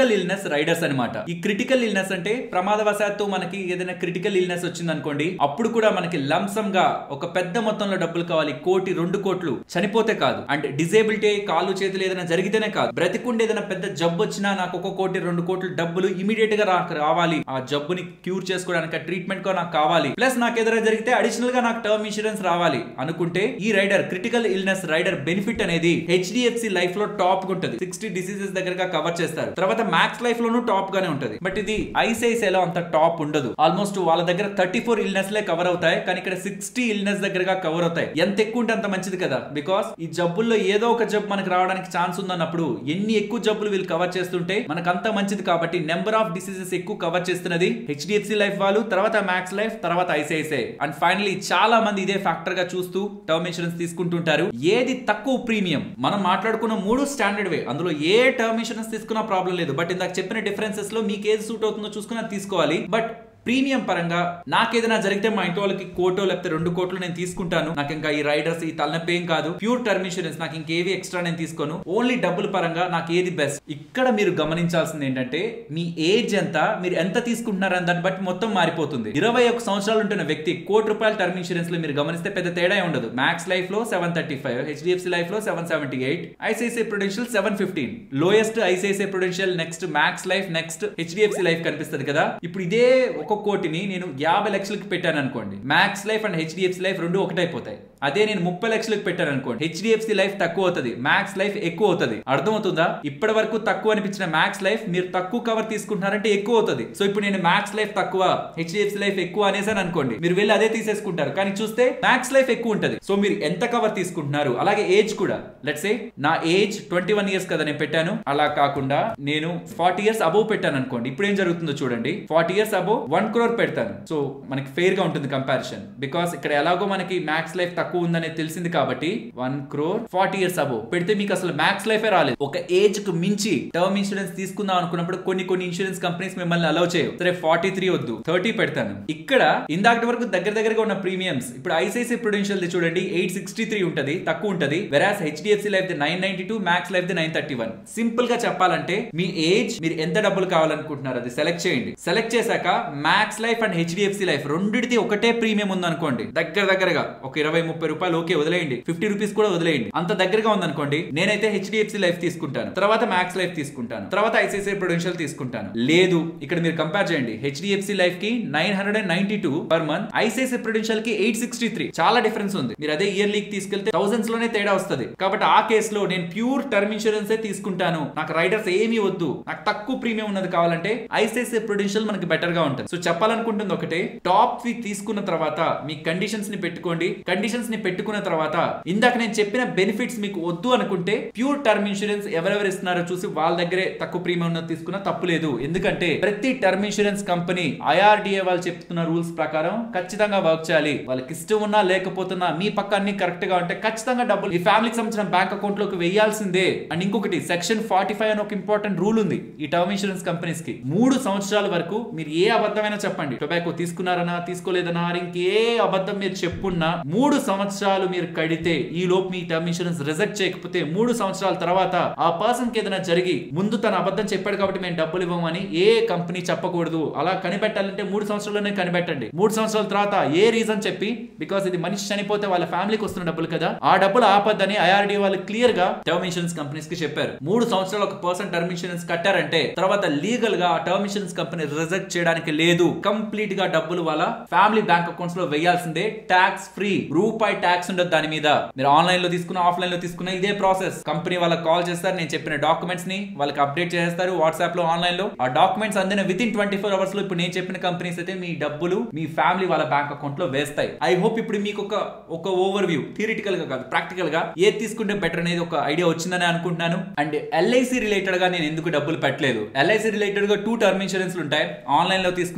critical illness riders అనమాట ఈ క్రిటికల్ ఇల్నెస్ అంటే ప్రమాదవశాత్తు మనకి ఏదైనా క్రిటికల్ ఇల్నెస్ వచ్చింది అనుకోండి అప్పుడు కూడా మనకి లంసం గా ఒక పెద్ద మొత్తంలో డబ్బులు కావాలి కోటి రెండు కోట్లు చనిపోతే కాదు అండ్ డిజేబిలిటీ కాళ్ళు చేతులు ఏదైనా జరిగితేనే కాదు బ్రతికుండి ఏదైనా పెద్ద జబ్బు వచ్చినా నాకు ఒక కోటి రెండు కోట్ల డబ్బులు ఇమీడియట్ గా నాకు రావాలి ఆ జబ్బుని క్యూర్ చేసుకోవడానికి ట్రీట్మెంట్ గా నాకు కావాలి ప్లస్ నాకు ఏదైనా జరిగితే అడిషనల్ గా నాకు టర్మ్ ఇన్సూరెన్స్ రావాలి అనుకుంటే ఈ rider critical illness rider benefit అనేది హెచ్డిఎఫ్సి లైఫ్ లో టాప్ ఉంటుంది సిక్స్టీ డిసీజెస్ దగ్గరగా కవర్ చేస్తారు తర్వాత మ్యాక్స్ లైఫ్ లోనూ టాప్ గానే ఉంటుంది బట్ ఇది ఐసిఐసిఐ లో అంత టాప్ ఉండదు ఆల్మోస్ట్ వాళ్ళ దగ్గర థర్టీ ఫోర్ ఇల్నెస్ లే కవర్ అవుతాయి కానీ ఇక్కడ సిక్స్టీ ఇల్నెస్ దగ్గరగా కవర్ అవుతాయి ఎంత ఎక్కువ ఉంటే అంత మంచిది కదా బికాస్ ఈ జబ్బుల్లో ఏదో ఒక జబ్బు మనకి రావడానికి ఛాన్స్ ఉందన్నప్పుడు ఎన్ని ఎక్కువ జబ్బులు వీళ్ళు కవర్ చేస్తుంటే మనకు అంత మంచిది కాబట్టి నెంబర్ ఆఫ్ డిసీజెస్ ఎక్కువ కవర్ చేస్తున్నది హెచ్డిఎఫ్సి లైఫ్ వాళ్ళు తర్వాత మ్యాక్స్ లైఫ్ తర్వాత ఐసిఐసిఐ అండ్ ఫైనలీ చాలా మంది ఇదే ఫ్యాక్టర్ గా చూస్తూ టర్మ్ ఇన్సూరెన్స్ తీసుకుంటుంటారు ఏది తక్కువ ప్రీమియం మనం మాట్లాడుకున్న మూడు స్టాండర్డ్ వే అందులో ఏ టర్మ్ ఇన్సూరెన్స్ తీసుకున్నా ప్రాబ్లం లేదు బట్ ఇందాక చెప్పిన డిఫరెన్సెస్ లో మీకు ఏది సూట్ అవుతుందో చూసుకుని అది తీసుకోవాలి బట్ ప్రీమియం పరంగా నాకేదైనా జరిగితే మా ఇంటి వాళ్ళకి కోటో లేకపోతే రెండు కోట్లు నేను తీసుకుంటాను నాకు ఇంకా ఈ రైడర్స్ ఈ తలనొప్పి ఏం కాదు ప్యూర్ టర్మ్ ఇన్సూరెన్స్ నాకు ఇంకేవి ఎక్స్ట్రా నేను తీసుకోను ఓన్లీ డబ్బుల పరంగా నాకు ఏది బెస్ట్ ఇక్కడ మీరు గమనించాల్సింది ఏంటంటే మీ ఏజ్ ఎంత మీరు ఎంత తీసుకుంటున్నారని దాన్ని బట్టి మొత్తం మారిపోతుంది ఇరవై ఒక సంవత్సరాలు ఉంటున్న వ్యక్తి కోటి రూపాయల టర్మ్ ఇన్సూరెన్స్ లో మీరు గమనిస్తే పెద్ద తేడా ఏం ఉండదు మ్యాక్స్ లైఫ్ లో seven thirty five HDFC life లో seven seventy eight ICICI prudential seven fifteen lowest ICICI prudential next max life next HDFC life కనిపిస్తుంది కదా ఇప్పుడు ఇదే ఒక కోటిని నేను యాభై లక్షలకి పెట్టాను అనుకోండి max life and HDFC life రెండు ఒకటైపోతాయి అదే నేను ముప్పై లక్షలకు పెట్టాను అనుకోండి హెచ్డిఎఫ్సి లైఫ్ తక్కువ అవుతుంది మ్యాక్స్ లైఫ్ ఎక్కువ అవుతుంది అర్థమవుతుందా ఇప్పటి వరకు తక్కువ అనిపించిన మ్యాక్స్ లైఫ్ మీరు తక్కువ కవర్ తీసుకుంటున్నారంటే ఎక్కువ అవుతుంది సో ఇప్పుడు నేను మ్యాక్స్ లైఫ్ తక్కువ హెచ్డిఎఫ్సి లైఫ్ ఎక్కువ అనేసాను అనుకోండి మీరు వెళ్ళి అదే తీసేసుకుంటారు కానీ చూస్తే మ్యాక్స్ లైఫ్ ఎక్కువ ఉంటుంది సో మీరు ఎంత కవర్ తీసుకుంటున్నారు అలాగే ఏజ్ కూడా లెట్స్ ఏ నా ఏజ్ ట్వంటీ వన్ ఇయర్స్ కదా నేను పెట్టాను అలా కాకుండా నేను ఫార్టీ ఇయర్స్ అబౌవ్ పెట్టాను అనుకోండి ఇప్పుడు ఏం జరుగుతుందో చూడండి forty years above one crore పెడతాను సో మనకి ఫెయిర్ గా ఉంటుంది కంపారిజన్ బికాస్ ఇక్కడ ఎలాగో మనకి మ్యాక్స్ లైఫ్ తక్కువ ఉందనేది తెలిసింది కాబట్టి one crore forty years above పెడితే మీకు అసలు మ్యాక్స్ లైఫే రాలేదు ఒక ఏజ్ కు మించి టర్మ్ ఇన్సూరెన్స్ తీసుకుందాం అనుకున్నప్పుడు కొన్ని కొన్ని ఇన్సూరెన్స్ కంపెనీస్ మిమ్మల్ని అలౌ చేయవు సరే ఫార్టీ త్రీ వద్దు థర్టీ పెడతాను ఇక్కడ ఇందాకటి వరకు దగ్గర దగ్గరగా ఉన్న ప్రీమియమ్స్ ఇప్పుడు ఐసిఐసి ప్రొడెన్షియల్ చూడండి ఎయిట్ సిక్స్టీ త్రీ ఉంటది తక్కువ ఉంటది versus HDFC life the nine ninety two max life the nine thirty one simple గా చెప్పాలంటే మీ ఏజ్ మీరు ఎంత డబ్బులు కావాలనుకుంటున్నారు అది సెలెక్ట్ చేయండి సెలెక్ట్ చేశాక max life and HDFC life రెండిటిది ఒకటే ప్రీమియం ఉందనుకోండి దగ్గర దగ్గరగా ఒక ఇరవై ముప్పై రూపాయలు ఓకే వదిలేయండి ఫిఫ్టీ రూపీస్ కూడా వదిలేయండి అంత దగ్గరగా ఉందనుకోండి నేనైతే హెచ్డిఎఫ్సి లైఫ్ తీసుకుంటాను తర్వాత మ్యాక్స్ లైఫ్ తీసుకుంటాను తర్వాత ఐసిఐసిఐ ప్రొడెన్షియల్ తీసుకుంటాను లేదు ఇక్కడ మీరు కంపేర్ చేయండి హెచ్డిఎఫ్సి లైఫ్ కి nine hundred and ninety two per month ICICI prudential కి ఎయిట్ సిక్స్టీ త్రీ చాలా డిఫరెన్స్ ఉంది మీరు అదే ఇయర్లీకి తీసుకెళ్తే థౌసండ్స్ లోనే తేడా వస్తుంది కాబట్టి ఆ కేసులో నేను ప్యూర్ టర్మ్ ఇన్సూరెన్స్ తీసుకుంటాను నాకు రైడర్స్ ఏమీ వద్దు నాకు తక్కువ ప్రీమియం ఉన్నది కావాలంటే ఐసిఐసిఐ ప్రొడెన్షియల్ మనకి బెటర్ గా ఉంటుంది సో చెప్పాలనుకుంటుంది ఒకటే టాప్ ఫీ తీసుకున్న తర్వాత మీ కండిషన్స్ ని పెట్టుకోండి కండిషన్స్ ని పెట్టుకున్న తర్వాత ఇందాక నేను చెప్పిన బెనిఫిట్స్ మీకు వద్దు అనుకుంటే ప్యూర్ టర్మ్ ఇన్సూరెన్స్ ఎవరెవరు ఇస్తున్నారో చూసి వాళ్ళ దగ్గరే తక్కువ ప్రీమియం ఉన్నది తీసుకున్నా తప్పు లేదు ఎందుకంటే ప్రతి టర్మ్ ఇన్సూరెన్స్ కంపెనీ ఐఆర్డిఏ వాళ్ళు చెప్తున్న రూల్స్ ప్రకారం ఖచ్చితంగా వర్క్ చేయాలి వాళ్ళకి ఇష్టం ఉన్నా లేకపోతున్నా మీ పక్క అన్ని కరెక్ట్ గా ఉంటే ఖచ్చితంగా డబ్బులు ఈ ఫ్యామిలీకి సంబంధించిన బ్యాంక్ అకౌంట్ లోకి వేయాల్సిందే అండ్ ఇంకొకటి సెక్షన్ ఫార్టీ ఫైవ్ అని ఒక ఇంపార్టెంట్ రూల్ ఉంది ఈ టర్మ్ ఇన్సూరెన్స్ కంపెనీస్ కి మూడు సంవత్సరాల వరకు మీరు ఏ అబద్ధమైనా చెప్పండి టొబాకో తీసుకున్నారనా తీసుకోలేదనా ఇంకే అబద్ధం మీరు చెప్పున్నా మూడు సంవత్సరాలు మీరు కడితే ఈ లోపు మీ టర్మ్ ఇన్సూరెన్స్ రిజెక్ట్ చేయకపోతే మూడు సంవత్సరాల తర్వాత ఆ పర్సన్ కి ఏదైనా జరిగి ముందు తన అబద్ధం చెప్పాడు కాబట్టి మేము డబ్బులు ఇవ్వమని ఏ కంపెనీ చెప్పకూడదు అలా కనిపెట్టాలంటే మూడు సంవత్సరాల్లోనే కనిపెట్టండి మూడు సంవత్సరాల తర్వాత ఏ రీజన్ చెప్పి బికాస్ ఇది మనిషి చనిపోతే వాళ్ళ ఫ్యామిలీకి వస్తున్న డబ్బులు కదా ఆ డబ్బులు ఆపద్దని ఐఆర్డీ వాళ్ళు క్లియర్ గా టర్మ్ ఇన్సూరెన్స్ కంపెనీస్ కి చెప్పారు మూడు సంవత్సరాలు ఒక పర్సన్ టర్మ్ ఇన్సూరెన్స్ కట్టారంటే తర్వాత లీగల్ గా ఆ టర్మ్ ఇన్సూరెన్స్ కంపెనీ రిజెక్ట్ చేయడానికి లేదు కంప్లీట్ గా డబ్బులు వాళ్ళ ఫ్యామిలీ బ్యాంక్ అకౌంట్స్ లో వేయాల్సిందే ట్యాక్స్ ఫ్రీ రూపాయి ట్యాక్స్ ఉండదు దాని మీద మీరు ఆన్లైన్ లో తీసుకున్న ఆఫ్లైన్ లో తీసుకున్న ఇదే ప్రాసెస్ కంపెనీ వాళ్ళకి కాల్ చేస్తారు నేను చెప్పిన డాక్యుమెంట్స్ ని వాళ్ళకి అప్డేట్ చేస్తారు వాట్సాప్ లో ఆన్లైన్ లో ఆ డాక్యుమెంట్స్ అందిన within twenty four hours లో ఇప్పుడు నేను చెప్పిన కంపెనీస్ అయితే మీ డబ్బులు మీ ఫ్యామిలీ వాళ్ళ బ్యాంక్ అకౌంట్ లో వేస్తాయి ఐ హోప్ ఇప్పుడు మీకు ఒక ఒక ఓవర్ వ్యూ థియరిటికల్ గా కాదు ప్రాక్టికల్ గా ఏది తీసుకుంటే బెటర్ అనేది ఒక ఐడియా వచ్చిందని అనుకుంటున్నాను అండ్ ఎల్ఐసి రిలేటెడ్ గా నేను ఎందుకు డబ్బులు పెట్టలేదు ఎల్ఐసి రిలేటెడ్ గా టూ టర్మ్ ఇన్సూరెన్స్ ఉంటాయి ఆన్లైన్ లో తీసుకునే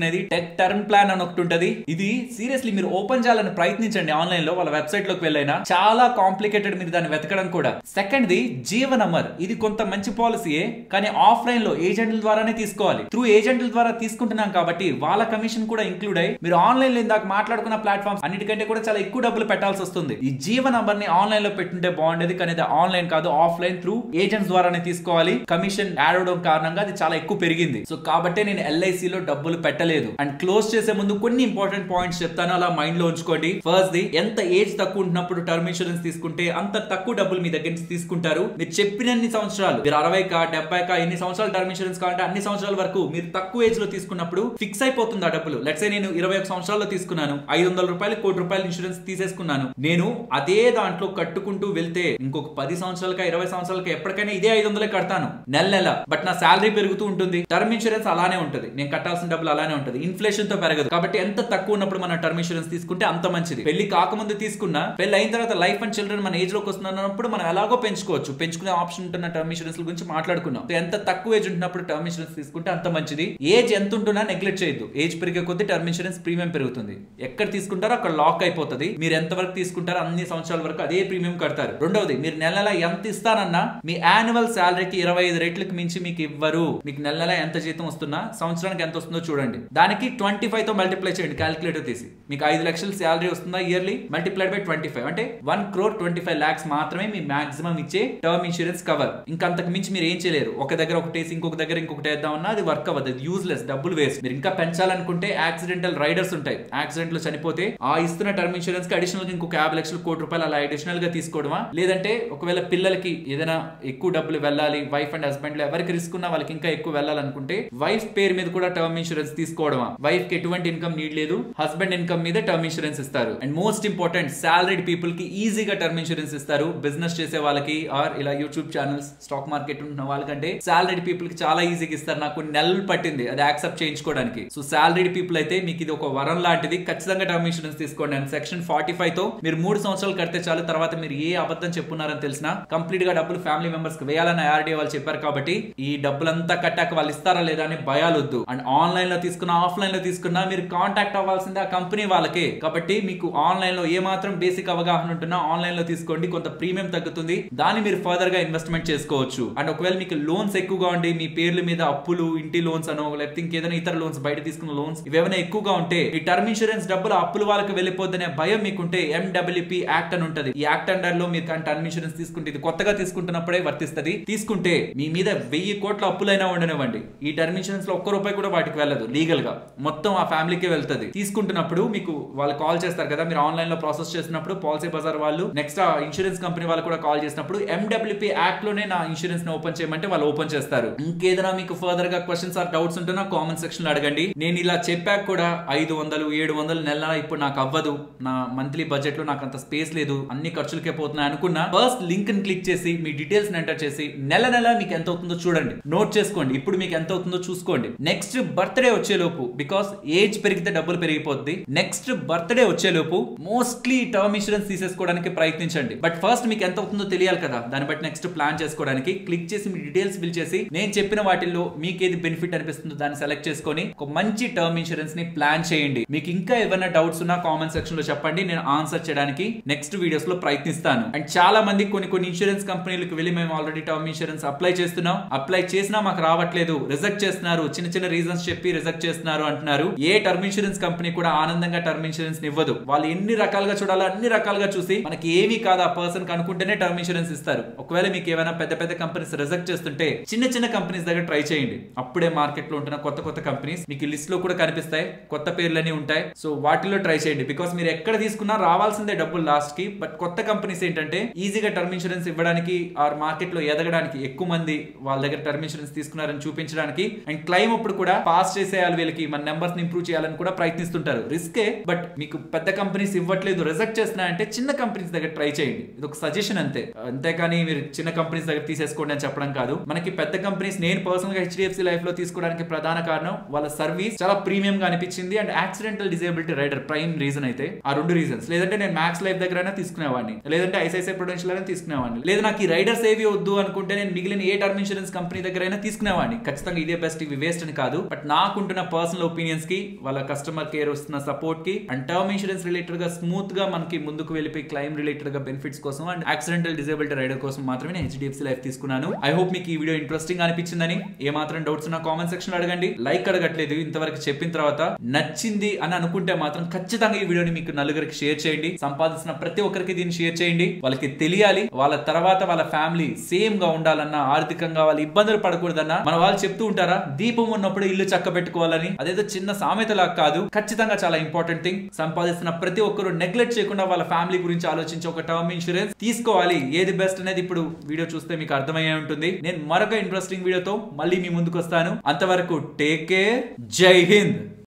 తీసుకునేది టెక్ టర్మ్ ప్లాన్ అని ఒకటి ఉంటది ఇది సీరియస్లీ మీరు ఓపెన్ చేయాలని ప్రయత్నించండి ఆన్లైన్ లో వాళ్ళ వెబ్సైట్ లోకి వెళ్ళైనా చాలా కాంప్లికేటెడ్ మీరు దాన్ని వెతకడం కూడా సెకండ్ ది జీవన్ అమర్ ఇది కొంత మంచి పాలసీయే కానీ ఆఫ్లైన్ లో ఏజెంట్ల ద్వారానే తీసుకోవాలి త్రూ ఏజెంట్ల ద్వారా తీసుకుంటున్నాం కాబట్టి వాళ్ళ కమిషన్ కూడా ఇంక్లూడ్ అయ్యి మీరు ఆన్లైన్ లో ఇందాక మాట్లాడుకున్న ప్లాట్ఫామ్స్ అన్నిటికంటే కూడా చాలా ఎక్కువ డబ్బులు పెట్టాల్సి వస్తుంది ఈ జీవ నంబర్ ని ఆన్లైన్ లో పెట్టుంటే బాగుండేది కానీ అది ఆన్లైన్ కాదు ఆఫ్లైన్ త్రూ ఏజెంట్స్ ద్వారానే తీసుకోవాలి కమిషన్ యాడ్ అవడం కారణంగా అది చాలా ఎక్కువ పెరిగింది సో కాబట్టి నేను ఎల్ఐసి లో డబ్బులు పెట్టలేదు అండ్ క్లోజ్ చేసే ముందు కొన్ని ఇంపార్టెంట్ పాయింట్స్ చెప్తాను అలా మైండ్ లో ఉంచుకోండి ఫస్ట్ ది ఎంత ఏజ్ తక్కువ ఉంటున్నప్పుడు టర్మ్ ఇన్సూరెన్స్ తీసుకుంటే అంత తక్కువ డబ్బులు మీ దగ్గర నుంచి తీసుకుంటారు మీరు చెప్పినన్ని సంవత్సరాలు మీరు అరవై కా డెబ్బై కా ఎన్ని సంవత్సరాలు టర్మ్ ఇన్సూరెన్స్ కావాలంటే అన్ని సంవత్సరాల వరకు మీరు తక్కువ ఏజ్ లో తీసుకున్నప్పుడు ఫిక్స్ అయిపోతుంది ఆ డబ్బులు లెట్సే నేను ఇరవై ఒక సంవత్సరాల్లో తీసుకున్నాను ఐదు వందల రూపాయలు కోటి రూపాయలు ఇన్సూరెన్స్ తీసేసుకున్నాను నేను అదే దాంట్లో కట్టుకుంటూ వెళ్తే ఇంకొక పది సంవత్సరాలకి ఇరవై సంవత్సరాలకి ఎప్పటికైనా ఇదే ఐదు వందలే కడతాను నెల నెల బట్ నా శాలరీ పెరుగుతూ ఉంటుంది టర్మ్ ఇన్సూరెన్స్ అలానే ఉంటుంది నేను కట్టాల్సిన డబ్బులు అలానే ఉంటుంది ఇన్ఫ్లేషన్ తో పెరగదు కాబట్టి ఎంత తక్కువ ఉన్నప్పుడు మనం టర్మ్ ఇన్సూరెన్స్ తీసుకుంటే అంత మంచిది పెళ్లి కాకముందు తీసుకున్నా పెళ్లి అయిన తర్వాత లైఫ్ అండ్ చిల్డ్రన్ మన ఏజ్ లోకి వస్తున్నప్పుడు మనం ఎలాగో పెంచుకోవచ్చు పెంచుకునే ఆప్షన్ ఉంటున్న టర్మ్ ఇన్సూరెన్స్ గురించి మాట్లాడుకున్నాం So, ఎంత తక్కువ ఏజ్ ఉంటున్నప్పుడు టర్మ్ ఇన్సూరెన్స్ తీసుకుంటే అంత మంచిది ఏజ్ ఎంత ఉంటున్నా నెగ్లెక్ట్ చేయొద్దు ఏజ్ పెరిగే కొద్దీ టర్మ్ ఇన్సూరెన్స్ ప్రీమియం పెరుగుతుంది ఎక్కడ తీసుకుంటారో అక్కడ లాక్ అయిపోతుంది మీరు ఎంత వరకు తీసుకుంటారో అన్ని సంవత్సరాల వరకు అదే ప్రీమియం కడతారు రెండవది మీరు నెల నెల ఎంత ఇస్తారన్నా మీ యాన్యువల్ శాలరీకి ఇరవై ఐదు రేట్లకు మించి మీకు ఇవ్వరు మీకు నెల నెల ఎంత జీతం వస్తున్నా సంవత్సరానికి ఎంత వస్తుందో చూడండి దానికి ట్వంటీ ఫైవ్ తో మల్టిప్లై చేయండి క్యాలిక్యులేటర్ తీసి మీకు ఐదు లక్షల శాలరీ వస్తుందా yearly multiplied by twenty five అంటే one crore twenty five lakhs మాత్రమే మీ మాక్సిమం ఇచ్చే టర్మ్ ఇన్సూరెన్స్ కవర్ ఇంకా అంతకు మించి మీరు ఏం చేయలేరు ఒక దగ్గర ఒకటి వేసి ఇంకొక దగ్గర ఇంకొకటి వేద్దామన్నా అది వర్క్ అవ్వదు అది యూజ్లెస్ డబ్బులు వేస్ట్ మీరు ఇంకా పెంచాలనుకుంటే యాక్సిడెంటల్ రైడర్స్ ఉంటాయి యాక్సిడెంట్ లో చనిపోతే ఆ ఇస్తున్న టర్మ్ ఇన్సూరెన్స్ కి అడిషనల్ గా ఇంకొక యాభై లక్షల కోటి రూపాయలు అలా అడిషనల్ గా తీసుకోవడమా లేదంటే ఒకవేళ పిల్లలకి ఏదైనా ఎక్కువ డబ్బులు వెళ్ళాలి వైఫ్ అండ్ హస్బెండ్ లో ఎవరికి రిస్క్ ఉన్నా వాళ్ళకి ఇంకా ఎక్కువ వెళ్ళాలనుకుంటే వైఫ్ పేరు మీద కూడా టర్మ్ ఇన్సూరెన్స్ తీసుకోవడమా వైఫ్ కి ఎటువంటి ఇన్కమ్ నీడ్ లేదు హస్బెండ్ ఇన్కమ్ మీద టర్మ్ ఇన్సూరెన్స్ ఇస్తారు and most important salaried people కి ఈజీగా టర్మ్ ఇన్సూరెన్స్ ఇస్తారు బిజినెస్ చేసే వాళ్ళకి ఆర్ ఇలా యూట్యూబ్ ఛానల్స్ స్టాక్ మార్కెట్ ఉన్న వాళ్ళకంటే సాలరీడ్ పీపుల్ కి చాలా ఈజీగా ఇస్తారు నాకు కొన్ని నెలలు పట్టింది అది యాక్సెప్ట్ చేయించుకోవడానికి సో సాలరీడ్ పీపుల్ అయితే మీకు ఇది ఒక వరం లాంటిది ఖచ్చితంగా టర్మ్ ఇన్సూరెన్స్ తీసుకోండి అండ్ సెక్షన్ ఫార్టీ ఫైవ్ తో మీరు మూడు సంవత్సరాలు కడితే చాలు తర్వాత మీరు ఏ అబద్ధం చెప్పున్నారని తెలిసినా కంప్లీట్ గా డబ్బులు ఫ్యామిలీ మెంబర్స్ కి వేయాలని ఆర్డీఏ వాళ్ళు చెప్పారు కాబట్టి ఈ డబ్బులంతా కట్టాక వాళ్ళు ఇస్తారా లేదా అని భయాలు వద్దు అండ్ ఆన్లైన్ లో తీసుకున్నా ఆఫ్లైన్ లో తీసుకున్నా మీరు కాంటాక్ట్ అవ్వాల్సింది ఆ కంపెనీ వాళ్ళకే కాబట్టి మీకు ఆన్లైన్ లో ఏ మాత్రం బేసిక్ అవగాహన ఉంటున్నా ఆన్లైన్ లో తీసుకోండి కొంత ప్రీమియం తగ్గుతుంది దాన్ని మీరు ఫర్దర్ గా ఇన్వెస్ట్మెంట్ చేసుకోవచ్చు అండ్ ఒకవేళ మీకు లోన్స్ ఎక్కువగా ఉండి మీ పేర్ల మీద అప్పులు ఇంటి లోన్స్ అనో లేకపోతే ఇంకేదైనా ఇతర లోన్స్ బయట తీసుకున్న లోన్స్ ఇవేమైనా ఎక్కువగా ఉంటే ఈ టర్మ్ ఇన్సూరెన్స్ డబ్బులు అప్పుల వాళ్ళకి వెళ్ళిపోద్దనే భయం మీకుంటే ఎండబ్ల్యూపీ యాక్ట్ అని ఉంటది ఈ యాక్ట్ అండర్ లో మీరు కానీ టర్మ్ ఇన్సూరెన్స్ తీసుకుంటే ఇది కొత్తగా తీసుకుంటున్నప్పుడే వర్తిస్తుంది తీసుకుంటే మీ మీద వెయ్యి కోట్ల అప్పులైనా ఉండనివ్వండి ఈ టర్మ్ ఇన్సూరెన్స్ లో ఒక్క రూపాయి కూడా వాటికి వెళ్ళదు లీగల్ గా మొత్తం ఆ ఫ్యామిలీకే వెళ్తది తీసుకుంటున్నప్పుడు మీకు వాళ్ళు కాల్ చేస్తారు కదా మీరు ఆన్లైన్ లో ప్రాసెస్ చేసినప్పుడు పాలసీ బజార్ వాళ్ళు నెక్స్ట్ ఆ ఇన్సూరెన్స్ కంపెనీ వాళ్ళు కూడా కాల్ చేసినప్పుడు ఎండబ్ల్యూపీ యాక్ట్ లోనే నా ఇన్సూరెన్స్ ని ఓపెన్ చేయమంటే వాళ్ళు ఓపెన్ చేస్తారు ఇంకేదైనా మీకు ఫర్దర్ గా క్వశ్చన్స్ ఆర్ డౌట్స్ ఉంటే నా కామెంట్ సెక్షన్ లో అడగండి నేను ఇలా చెప్పాక కూడా ఐదు వందలు ఏడు వందలు నెల ఇప్పుడు నాకు అవ్వదు నా మంత్లీ బడ్జెట్ లో నాకు అంత స్పేస్ లేదు అన్ని ఖర్చులకే పోతున్నాయి అనుకున్నా ఫస్ట్ లింక్ ని క్లిక్ చేసి మీ డీటెయిల్స్ ఎంటర్ చేసి నెల నెల మీకు ఎంత అవుతుందో చూడండి నోట్ చేసుకోండి ఇప్పుడు మీకు ఎంత అవుతుందో చూసుకోండి నెక్స్ట్ బర్త్డే వచ్చేలోపు బికాస్ ఏజ్ పెరిగితే డబ్బులు పెరిగిపోద్ది నెక్స్ట్ బర్త్డే వచ్చేలోపు మోస్ట్లీ టర్మ్ ఇన్సూరెన్స్ తీసేసుకోవడానికి ప్రయత్నించండి బట్ ఫస్ట్ మీకు ఎంత అవుతుందో తెలియాలి కదా దాన్ని బట్టి నెక్స్ట్ ప్లాన్ చేసుకోవడానికి క్లిక్ చేసి మీ డీటెయిల్స్ ఫిల్ చేసి నేను చెప్పిన వాటిల్లో మీకు ఏది బెనిఫిట్ అనిపిస్తుందో దాన్ని సెలెక్ట్ చేసుకొని ఒక మంచి టర్మ్ ఇన్సూరెన్స్ ని ప్లాన్ చేయండి మీకు ఇంకా ఏమైనా డౌట్స్ ఉన్నా కామెంట్ సెక్షన్ లో చెప్పండి నేను ఆన్సర్ చేయడానికి నెక్స్ట్ వీడియోస్ లో ప్రయత్నిస్తాను అండ్ చాలా మంది కొన్ని కొన్ని ఇన్సూరెన్స్ కంపెనీలకు వెళ్ళి మేము ఆల్రెడీ టర్మ్ ఇన్సూరెన్స్ అప్లై చేస్తున్నాం అప్లై చేసినా మాకు రావట్లేదు రిజెక్ట్ చేస్తున్నారు చిన్న చిన్న రీజన్స్ చెప్పి రిజెక్ట్ చేస్తున్నారు అంటున్నారు ఏ టర్మ్ ఇన్సూరెన్స్ కంపెనీ కూడా ఆనందంగా టర్మ్ ఇన్సూరెన్స్ ఇవ్వదు వాళ్ళు ఎన్ని రకాలుగా చూడాలో అన్ని రకాలుగా చూసి మనకి ఏమీ కాదు ఆ పర్సన్ కనుక్కుంటేనే టర్మ్ ఇన్సూరెన్స్ ఇస్తారు ఒకవేళ మీకు ఏమైనా పెద్ద పెద్ద కంపెనీస్ రిజెక్ట్ చేస్తుంటే చిన్న చిన్న కంపెనీస్ దగ్గర ట్రై చేయండి అప్పుడే మార్కెట్ లో ఉంటున్న కొత్త కొత్త కంపెనీస్ మీకు లిస్ట్ లో కూడా కనిపిస్తాయి కొత్త పేర్లన్నీ ఉంటాయి సో వాటిలో ట్రై చేయండి బికాస్ మీరు ఎక్కడ తీసుకున్నా రావాల్సిందే డబ్బులు లాస్ట్ కి బట్ కొత్త కంపెనీస్ ఏంటంటే ఈజీగా టర్మ్ ఇన్సూరెన్స్ ఇవ్వడానికి ఆర్ మార్కెట్ లో ఎదగడానికి ఎక్కువ మంది వాళ్ళ దగ్గర టర్మ్ ఇన్సూరెన్స్ తీసుకున్నారని చూపించడానికి అండ్ క్లైమ్ అప్పుడు కూడా పాస్ చేసేయాలి వీళ్ళకి మన నెంబర్స్ ఇంప్రూవ్ చేయాలని కూడా ప్రయత్నిస్తుంటారు రిస్కే బట్ మీకు పెద్ద కంపెనీస్ ఇవ్వట్లేదు రిజెక్ట్ చేస్తున్నా అంటే చిన్న కంపెనీస్ దగ్గర ట్రై చేయండి ఇది ఒక సజెషన్ అంతే అంతేకాని మీరు చిన్న కంపెనీస్ దగ్గర తీసేసుకోండి అని చెప్పడం కాదు మనకి పెద్ద కంపెనీస్ నేను పర్సనల్ గా హెచ్డిఎఫ్సి లైఫ్ లో తీసుకోవడానికి ప్రధాన కారణం వాళ్ళ సర్వీస్ చాలా ప్రీమియం గా అనిపించింది and accidental disability rider prime reason అయితే ఆ రెండు రీజన్స్ లేదంటే నేను మ్యాక్స్ లైఫ్ దగ్గర అయినా తీసుకునేవాడిని లేదంటే ఐసిఐసిఐ ప్రొడెన్షియల్ అయినా తీసుకునేవాడిని లేదా నాకు ఈ రైడర్స్ ఏవి వద్దు అనుకుంటే నేను మిగిలిన ఏ టర్మ్ ఇన్సూరెన్స్ కంపెనీ దగ్గర అయినా తీసుకునేవాడిని ఖచ్చితంగా ఇదే బెస్ట్ ఇవి వేస్ట్ అని కాదు బట్ నాకుంటున్న పర్సనల్ ఒపీనియన్స్ కి వాళ్ళ కస్టమర్ కేర్ వస్తున్న సపోర్ట్ కి అండ్ టర్మ్ ఇన్సూరెన్స్ రిలేటెడ్ గా స్మూత్ గా మనకి ముందుకు వెళ్ళిపోయి క్లైమ్ రిలేటెడ్ గా బెనిఫిట్స్ కోసం అండ్ యాక్సిడెంటల్ డిజేబిలిటీ రైడర్ కోసం మాత్రమే నేను హెచ్డిఎఫ్సి లైఫ్ తీసుకున్నాను ఐ హోప్ మీకు ఈ వీడియో ఇంట్రెస్టింగ్ అనిపించిందని ఏ మాత్రం డౌట్స్ ఉన్న కామెంట్ సెక్షన్ లో అడగండి లైక్ అడగట్లేదు ఇంతవరకు చెప్పిన తర్వాత నచ్చింది అని అనుకుంటే మాత్రం ఖచ్చితంగా ఈ వీడియోని మీకు నలుగురికి షేర్ చేయండి సంపాదిస్తున్న ప్రతి ఒక్కరికి దీన్ని షేర్ చేయండి వాళ్ళకి తెలియాలి వాళ్ళ తర్వాత వాళ్ళ ఫ్యామిలీ సేమ్ గా ఉండాలన్నా ఆర్థికంగా వాళ్ళు ఇబ్బందులు పడకూడదన్నా మన వాళ్ళు చెప్తూ ఉంటారా దీపం ఉన్నప్పుడు ఇల్లు చక్క పెట్టుకోవాలని అదేదో చిన్న సామెతలా కాదు ఖచ్చితంగా చాలా ఇంపార్టెంట్ థింగ్ సంపాదిస్తున్న ప్రతి ఒక్కరు నెగ్లెక్ట్ చేయకుండా వాళ్ళ ఫ్యామిలీ గురించి ఆలోచించి ఒక టర్మ్ ఇన్సూరెన్స్ తీసుకోవాలి ఏది బెస్ట్ అనేది ఇప్పుడు వీడియో చూస్తే మీకు అర్థమయ్యే ఉంటుంది నేను మరొక ఇంట్రెస్టింగ్ వీడియోతో మళ్ళీ మీ ముందుకు వస్తాను అంతవరకు టేక్ కేర్ జై హింద్